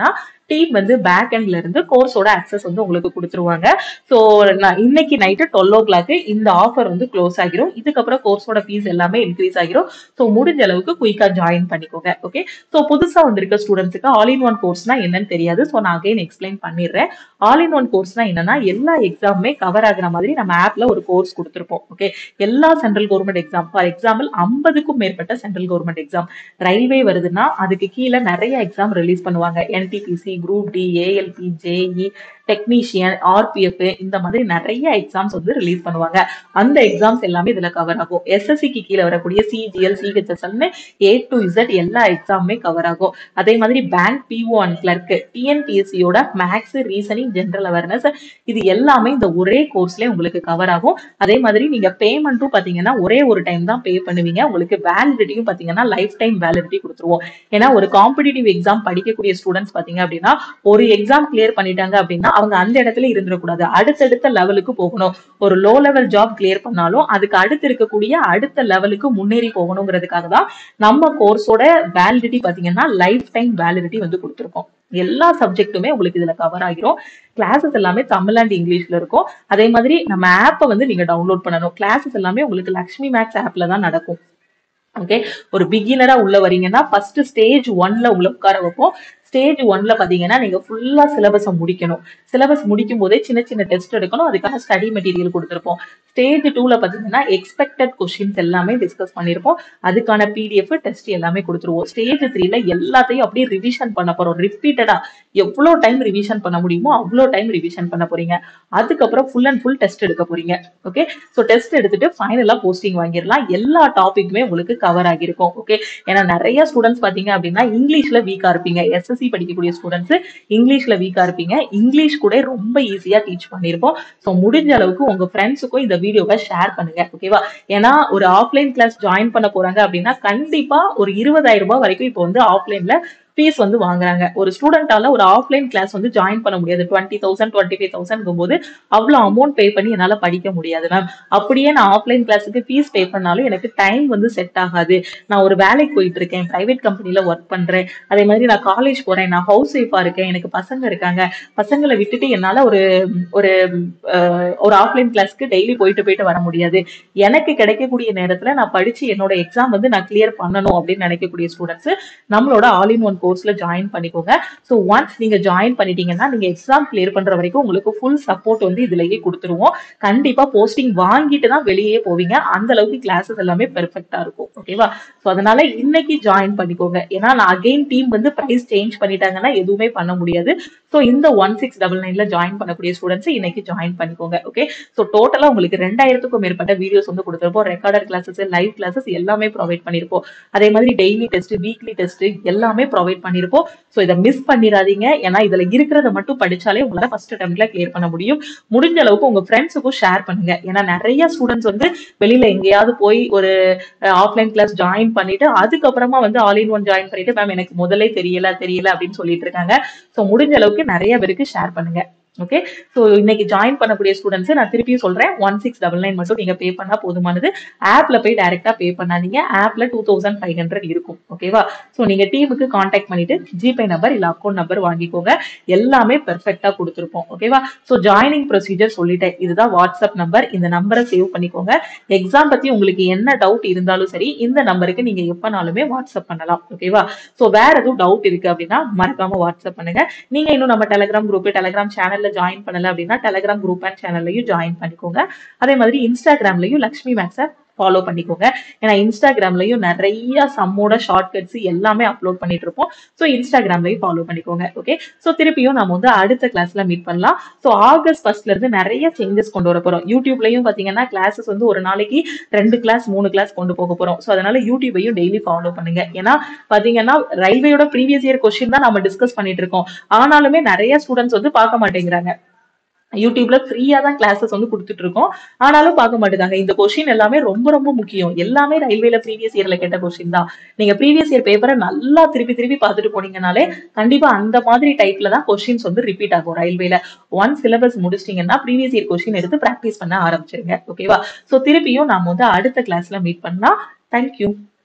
டீம் வந்து பேக் எண்ட்ல இருந்து கோர்ஸோட அக்சஸ் வந்து உங்களுக்கு கொடுத்துருவாங்க ஸோ நான் இன்னைக்கு நைட்டு டுவெல் ஓ கிளாக் இந்த ஆஃபர் வந்து க்ளோஸ் ஆகிரும் இதுக்கப்புறம் கோர்ஸோட ஃபீஸ் எல்லாமே இன்க்ரீஸ் ஆகிரும் ஸோ முடிஞ்ச அளவுக்கு குயிக்கா ஜாயின் பண்ணிக்கோங்க ஓகே ஸோ புதுசா வந்திருக்க ஸ்டூடெண்ட்ஸுக்கு ஆல் இன் ஒன் கோர்ஸ்னா என்னன்னு தெரியாது ஸோ நான் அகைன் எக்ஸ்பிளைன் பண்ணிடுறேன் ஆல் இன் ஒன் கோர்ஸ்னா என்னன்னா எல்லா எக்ஸாமுமே கவர் ஆகுற மாதிரி நம்ம ஆப்ல ஒரு கோர்ஸ் கொடுத்துருப்போம் ஓகே எல்லா central government exam for example ஐம்பதுக்கும் மேற்பட்ட சென்ட்ரல் கவர்மெண்ட் எக்ஸாம் ரயில்வே வருதுன்னா அதுக்கு கீழே நிறைய எக்ஸாம் ரிலீஸ் பண்ணுவாங்க NTPC group D ALP JE technician RPF இந்த மாதிரி நிறைய எக்ஸாம்ஸ் வந்து ரிலீஸ் பண்ணுவாங்க அந்த எக்ஸாம்ஸ் எல்லாமே இதுல கவர் ஆகும் எஸ்எஸ்சிக்கு கீழே வரக்கூடிய சிஜிஎல் சிஹெச்எஸ்எல்னு ஏ டு இசட் எல்லா எக்ஸாமுமே கவர் ஆகும் அதே மாதிரி பேங்க் பிஓ அண்ட் கிளர்க் டிஎன்பிஎஸ்சியோட மேக்ஸ் ரீசனிங் ஜென்ரல் அவேர்னஸ் இது எல்லாமே இந்த ஒரே கோர்ஸ்ல உங்களுக்கு கவர் ஆகும் அதே மாதிரி நீங்க பேமெண்ட்டும் பாத்தீங்கன்னா ஒரே ஒரு டைம் தான் பே பண்ணுவீங்க உங்களுக்கு வேலிடிட்டியும் பாத்தீங்கன்னா லைஃப் டைம் வேலிடிட்டி கொடுத்துருவோம் ஏன்னா ஒரு காம்படிட்டிவ் எக்ஸாம் படிக்கக்கூடிய ஸ்டூடெண்ட்ஸ் பாத்தீங்க அப்படின்னா ஒரு எக்ஸாம் கிளியர் பண்ணிட்டாங்க அப்படின்னா அவங்க அந்த இடத்துல இருந்துடக்கூடாது அடுத்தடுத்த லெவலுக்கு போகணும் ஒரு லோ லெவல் ஜாப் கிளியர் பண்ணாலும் அதுக்கு அடுத்து இருக்கக்கூடிய அடுத்த லெவலுக்கு முன்னேறி போகணுங்கிறதுக்காக தான் நம்ம கோர்ஸோட வேலிடிட்டி பாத்தீங்கன்னா லைஃப் டைம் வேலிடிட்டி வந்து கொடுத்துருக்கோம் எல்லா சப்ஜெக்ட்டுமே உங்களுக்கு இதுல கவர் ஆகிரும் கிளாஸஸ் எல்லாமே தமிழ் அண்ட் இங்கிலீஷ்ல இருக்கும் அதே மாதிரி நம்ம ஆப்பை வந்து நீங்க டவுன்லோட் பண்ணணும் கிளாஸஸ் எல்லாமே உங்களுக்கு லக்ஷ்மி மேக்ஸ் ஆப்ல தான் நடக்கும் ஓகே ஒரு பிகினரா உள்ள வரீங்கன்னா ஃபர்ஸ்ட் ஸ்டேஜ் ஒன்ல உங்களை உட்கார வைப்போம் ஸ்டேஜ் ஒன்ல பாத்தீங்கன்னா நீங்க ஃபுல்லா சிலபஸை முடிக்கணும் சிலபஸ் முடிக்கும் போதே சின்ன சின்ன டெஸ்ட் எடுக்கணும் அதுக்கான ஸ்டடி மெட்டீரியல் கொடுத்துருப்போம் ஸ்டேஜ் டூல பாத்தீங்கன்னா எக்ஸ்பெக்டட் கொஸ்டின்ஸ் எல்லாமே டிஸ்கஸ் பண்ணிருப்போம் அதுக்கான பிடிஎஃப் டெஸ்ட் எல்லாமே கொடுத்துருவோம் ஸ்டேஜ் த்ரீல எல்லாத்தையும் அப்படியே ரிவிஷன் பண்ண போறோம் ரிப்பீட்டடா எவ்வளோ டைம் ரிவிஷன் பண்ண முடியுமோ அவ்வளோ டைம் ரிவிஷன் பண்ண போறீங்க அதுக்கப்புறம் ஃபுல் அண்ட் ஃபுல் டெஸ்ட் எடுக்க போறீங்க ஓகே ஸோ டெஸ்ட் எடுத்துட்டு ஃபைனலா போஸ்டிங் வாங்கிடலாம் எல்லா டாபிக்குமே உங்களுக்கு கவர் ஆகிருக்கும் ஓகே ஏன்னா நிறைய ஸ்டூடெண்ட்ஸ் பாத்தீங்க அப்படின்னா இங்கிலீஷ்ல வீக்கா இருப்பீங்க எஸ்எஸ்சி படிக்கக்கூடிய ஸ்டூடெண்ட்ஸ் இங்கிலீஷ்ல வீக்கா இருப்பீங்க இங்கிலீஷ் கூட ரொம்ப ஈஸியா டீச் பண்ணிருப்போம் ஸோ முடிஞ்ச அளவுக்கு உங்க ஃப்ரெண்ட்ஸுக்கும் இந்த வீடியோவை ஷேர் பண்ணுங்க ஓகேவா ஏன்னா ஒரு ஆஃப்லைன் கிளாஸ் ஜாயின் பண்ண போறாங்க அப்படின்னா கண்டிப்பா ஒரு இருபதாயிரம் ரூபாய் வரைக்கும் இப்போ வந்து ஆஃப்லைன்ல ஃபீஸ் வந்து வாங்குறாங்க ஒரு ஸ்டூடெண்டால ஒரு ஆஃப்லைன் கிளாஸ் வந்து ஜாயின் பண்ண முடியாது twenty thousand twenty five thousand போது அவ்வளோ அமௌண்ட் பே பண்ணி என்னால படிக்க முடியாது மேம் அப்படியே நான் ஆஃப்லைன் கிளாஸுக்கு ஃபீஸ் பே பண்ணாலும் எனக்கு டைம் வந்து செட் ஆகாது நான் ஒரு வேலைக்கு போயிட்டு இருக்கேன் பிரைவேட் கம்பெனில ஒர்க் பண்றேன் அதே மாதிரி நான் காலேஜ் போறேன் நான் ஹவுஸ் ஒய்ஃபா இருக்கேன் எனக்கு பசங்க இருக்காங்க பசங்களை விட்டுட்டு என்னால ஒரு ஒரு அஹ், ஒரு ஆஃப்லைன் கிளாஸ்க்கு டெய்லி போயிட்டு போயிட்டு வர முடியாது எனக்கு கிடைக்கக்கூடிய நேரத்துல நான் படிச்சு என்னோட எக்ஸாம் வந்து நான் கிளியர் பண்ணணும் அப்படின்னு நினைக்கக்கூடிய ஸ்டூடெண்ட்ஸ் நம்மளோட ஆல் இன் ஒன் கோர்ஸ்ல ஜாயின் பண்ணிக்கோங்க ஸோ ஒன்ஸ் நீங்க ஜாயின் பண்ணிட்டீங்கன்னா நீங்க எக்ஸாம் கிளியர் பண்ற வரைக்கும் உங்களுக்கு ஃபுல் சப்போர்ட் வந்து இதுலயே கொடுத்துருவோம் கண்டிப்பா போஸ்டிங் வாங்கிட்டு தான் வெளியே போவீங்க அந்த அளவுக்கு கிளாஸஸ் எல்லாமே பெர்ஃபெக்டா இருக்கும் ஓகேவா ஸோ அதனால இன்னைக்கு ஜாயின் பண்ணிக்கோங்க ஏன்னா நான் அகைன் டீம் வந்து பிரைஸ் சேஞ்ச் பண்ணிட்டாங்கன்னா எதுவுமே பண்ண முடியாது ஸோ இந்த ஒன் சிக்ஸ் டபுள் நைன்ல ஜாயின் பண்ணக்கூடிய ஸ்டூடெண்ட்ஸ் இன்னைக்கு ஜாயின் பண்ணிக்கோங்க ஓகே ஸோ டோட்டலா உங்களுக்கு ரெண்டாயிரத்துக்கும் மேற்பட்ட வீடியோஸ் வந்து கொடுத்துருப்போம் ரெக்கார்டர் கிளாஸஸ் லைவ் கிளாஸஸ் எல்லாமே ப்ரொவைட் பண்ணிருப்போம் அதே மாதிரி டெய்லி டெஸ்ட் வீக்லி டெஸ்ட் எல்லாமே ப்ரொவைட் பண்ணிருப்போம் ஸோ இதை மிஸ் பண்ணிடாதீங்க ஏன்னா இதுல இருக்கிறத மட்டும் படிச்சாலே உங்களால ஃபர்ஸ்ட் அட்டம்ப்ட்ல கிளியர் பண்ண முடியும் முடிஞ்ச அளவுக்கு உங்க ஃப்ரெண்ட்ஸுக்கும் ஷேர் பண்ணுங்க ஏன்னா நிறைய ஸ்டூடெண்ட்ஸ் வந்து வெளியில எங்கேயாவது போய் ஒரு ஆஃப்லைன் கிளாஸ் ஜாயின் பண்ணிட்டு அதுக்கப்புறமா வந்து ஆல் இன் ஒன் ஜாயின் பண்ணிட்டு மேம் எனக்கு முதல்ல தெரியல தெரியல அப்படின்னு சொல்லிட்டு இருக்காங்க ஸோ முடிஞ்ச அளவுக்கு நிறைய பேருக்கு ஷேர் பண்ணுங்க ஓகே ஸோ இன்னைக்கு ஜாயின் பண்ணக்கூடிய ஸ்டூடெண்ட்ஸ் நான் திருப்பியும் சொல்றேன் ஒன் சிக்ஸ் டபுள் நைன் மட்டும் நீங்க பே பண்ணா போதுமானது ஆப்ல போய் டைரக்டா பே பண்ணாதீங்க ஆப்ல டூ தௌசண்ட் ஃபைவ் ஹண்ட்ரட் இருக்கும் ஓகேவா ஸோ நீங்க டீமுக்கு கான்டாக்ட் பண்ணிட்டு ஜிபே நம்பர் இல்ல அக்கௌண்ட் நம்பர் வாங்கிக்கோங்க எல்லாமே பெர்ஃபெக்டா கொடுத்துருப்போம் ஓகேவா ஸோ ஜாயினிங் ப்ரொசீஜர் சொல்லிட்டேன் இதுதான் வாட்ஸ்அப் நம்பர் இந்த நம்பரை சேவ் பண்ணிக்கோங்க எக்ஸாம் பத்தி உங்களுக்கு என்ன டவுட் இருந்தாலும் சரி இந்த நம்பருக்கு நீங்க எப்பனாலுமே வாட்ஸ்அப் பண்ணலாம் ஓகேவா ஸோ வேற எதுவும் டவுட் இருக்கு அப்படின்னா மறக்காம வாட்ஸ்அப் பண்ணுங்க நீங்க இன்னும் நம்ம டெலிகிராம் குரூப் டெலிகிராம் சேனல்ல ஜாயின் பண்ணல அப்படின்னா டெலிகிராம் குரூப் அண்ட் சேனல்லையும் ஜாயின் பண்ணிக்கோங்க அதே மாதிரி இன்ஸ்டாகிராம்லயும் லக்ஷ்மி மேக்ஸை ஃபாலோ பண்ணிக்கோங்க ஏன்னா இன்ஸ்டாகிராம்லயும் நிறைய சம்மோட ஷார்ட் கட்ஸ் எல்லாமே அப்லோட் பண்ணிட்டு இருப்போம் ஸோ இன்ஸ்டாகிராம்லயும் ஃபாலோ பண்ணிக்கோங்க ஓகே ஸோ திருப்பியும் நம்ம வந்து அடுத்த கிளாஸ்ல மீட் பண்ணலாம் ஸோ ஆகஸ்ட் ஃபர்ஸ்ட்ல இருந்து நிறைய சேஞ்சஸ் கொண்டு வர போறோம் யூடியூப்லயும் பாத்தீங்கன்னா கிளாஸஸ் வந்து ஒரு நாளைக்கு ரெண்டு கிளாஸ் மூணு கிளாஸ் கொண்டு போக போறோம் ஸோ அதனால யூடியூபையும் டெய்லி ஃபாலோ பண்ணுங்க ஏன்னா பாத்தீங்கன்னா ரயில்வேயோட ப்ரீவியஸ் இயர் கொஸ்டின் தான் நம்ம டிஸ்கஸ் பண்ணிட்டு இருக்கோம் ஆனாலுமே நிறைய ஸ்டூடெண்ட்ஸ் வந்து பார்க்க மாட்டேங்கிறாங்க யூடியூப்ல ஃப்ரீயா தான் கிளாஸஸ் வந்து கொடுத்துட்டு இருக்கோம் ஆனாலும் பார்க்க மாட்டேங்காங்க இந்த கொஸ்டின் எல்லாமே ரொம்ப ரொம்ப முக்கியம் எல்லாமே ரயில்வேல ப்ரீவியஸ் இயர்ல கேட்ட கொஸ்டின் தான் நீங்க ப்ரீவியஸ் இயர் பேப்பரை நல்லா திருப்பி திருப்பி பார்த்துட்டு போனீங்கனாலே கண்டிப்பா அந்த மாதிரி டைப்ல தான் கொஸ்டின்ஸ் வந்து ரிப்பீட் ஆகும் ரயில்வேல ஒன் சிலபஸ் முடிச்சிட்டீங்கன்னா ப்ரீவியஸ் இயர் கொஸ்டின் எடுத்து ப்ராக்டிஸ் பண்ண ஆரம்பிச்சிருங்க ஓகேவா சோ திருப்பியும் நாம வந்து அடுத்த கிளாஸ்ல மீட் பண்ணலாம் தேங்க்யூ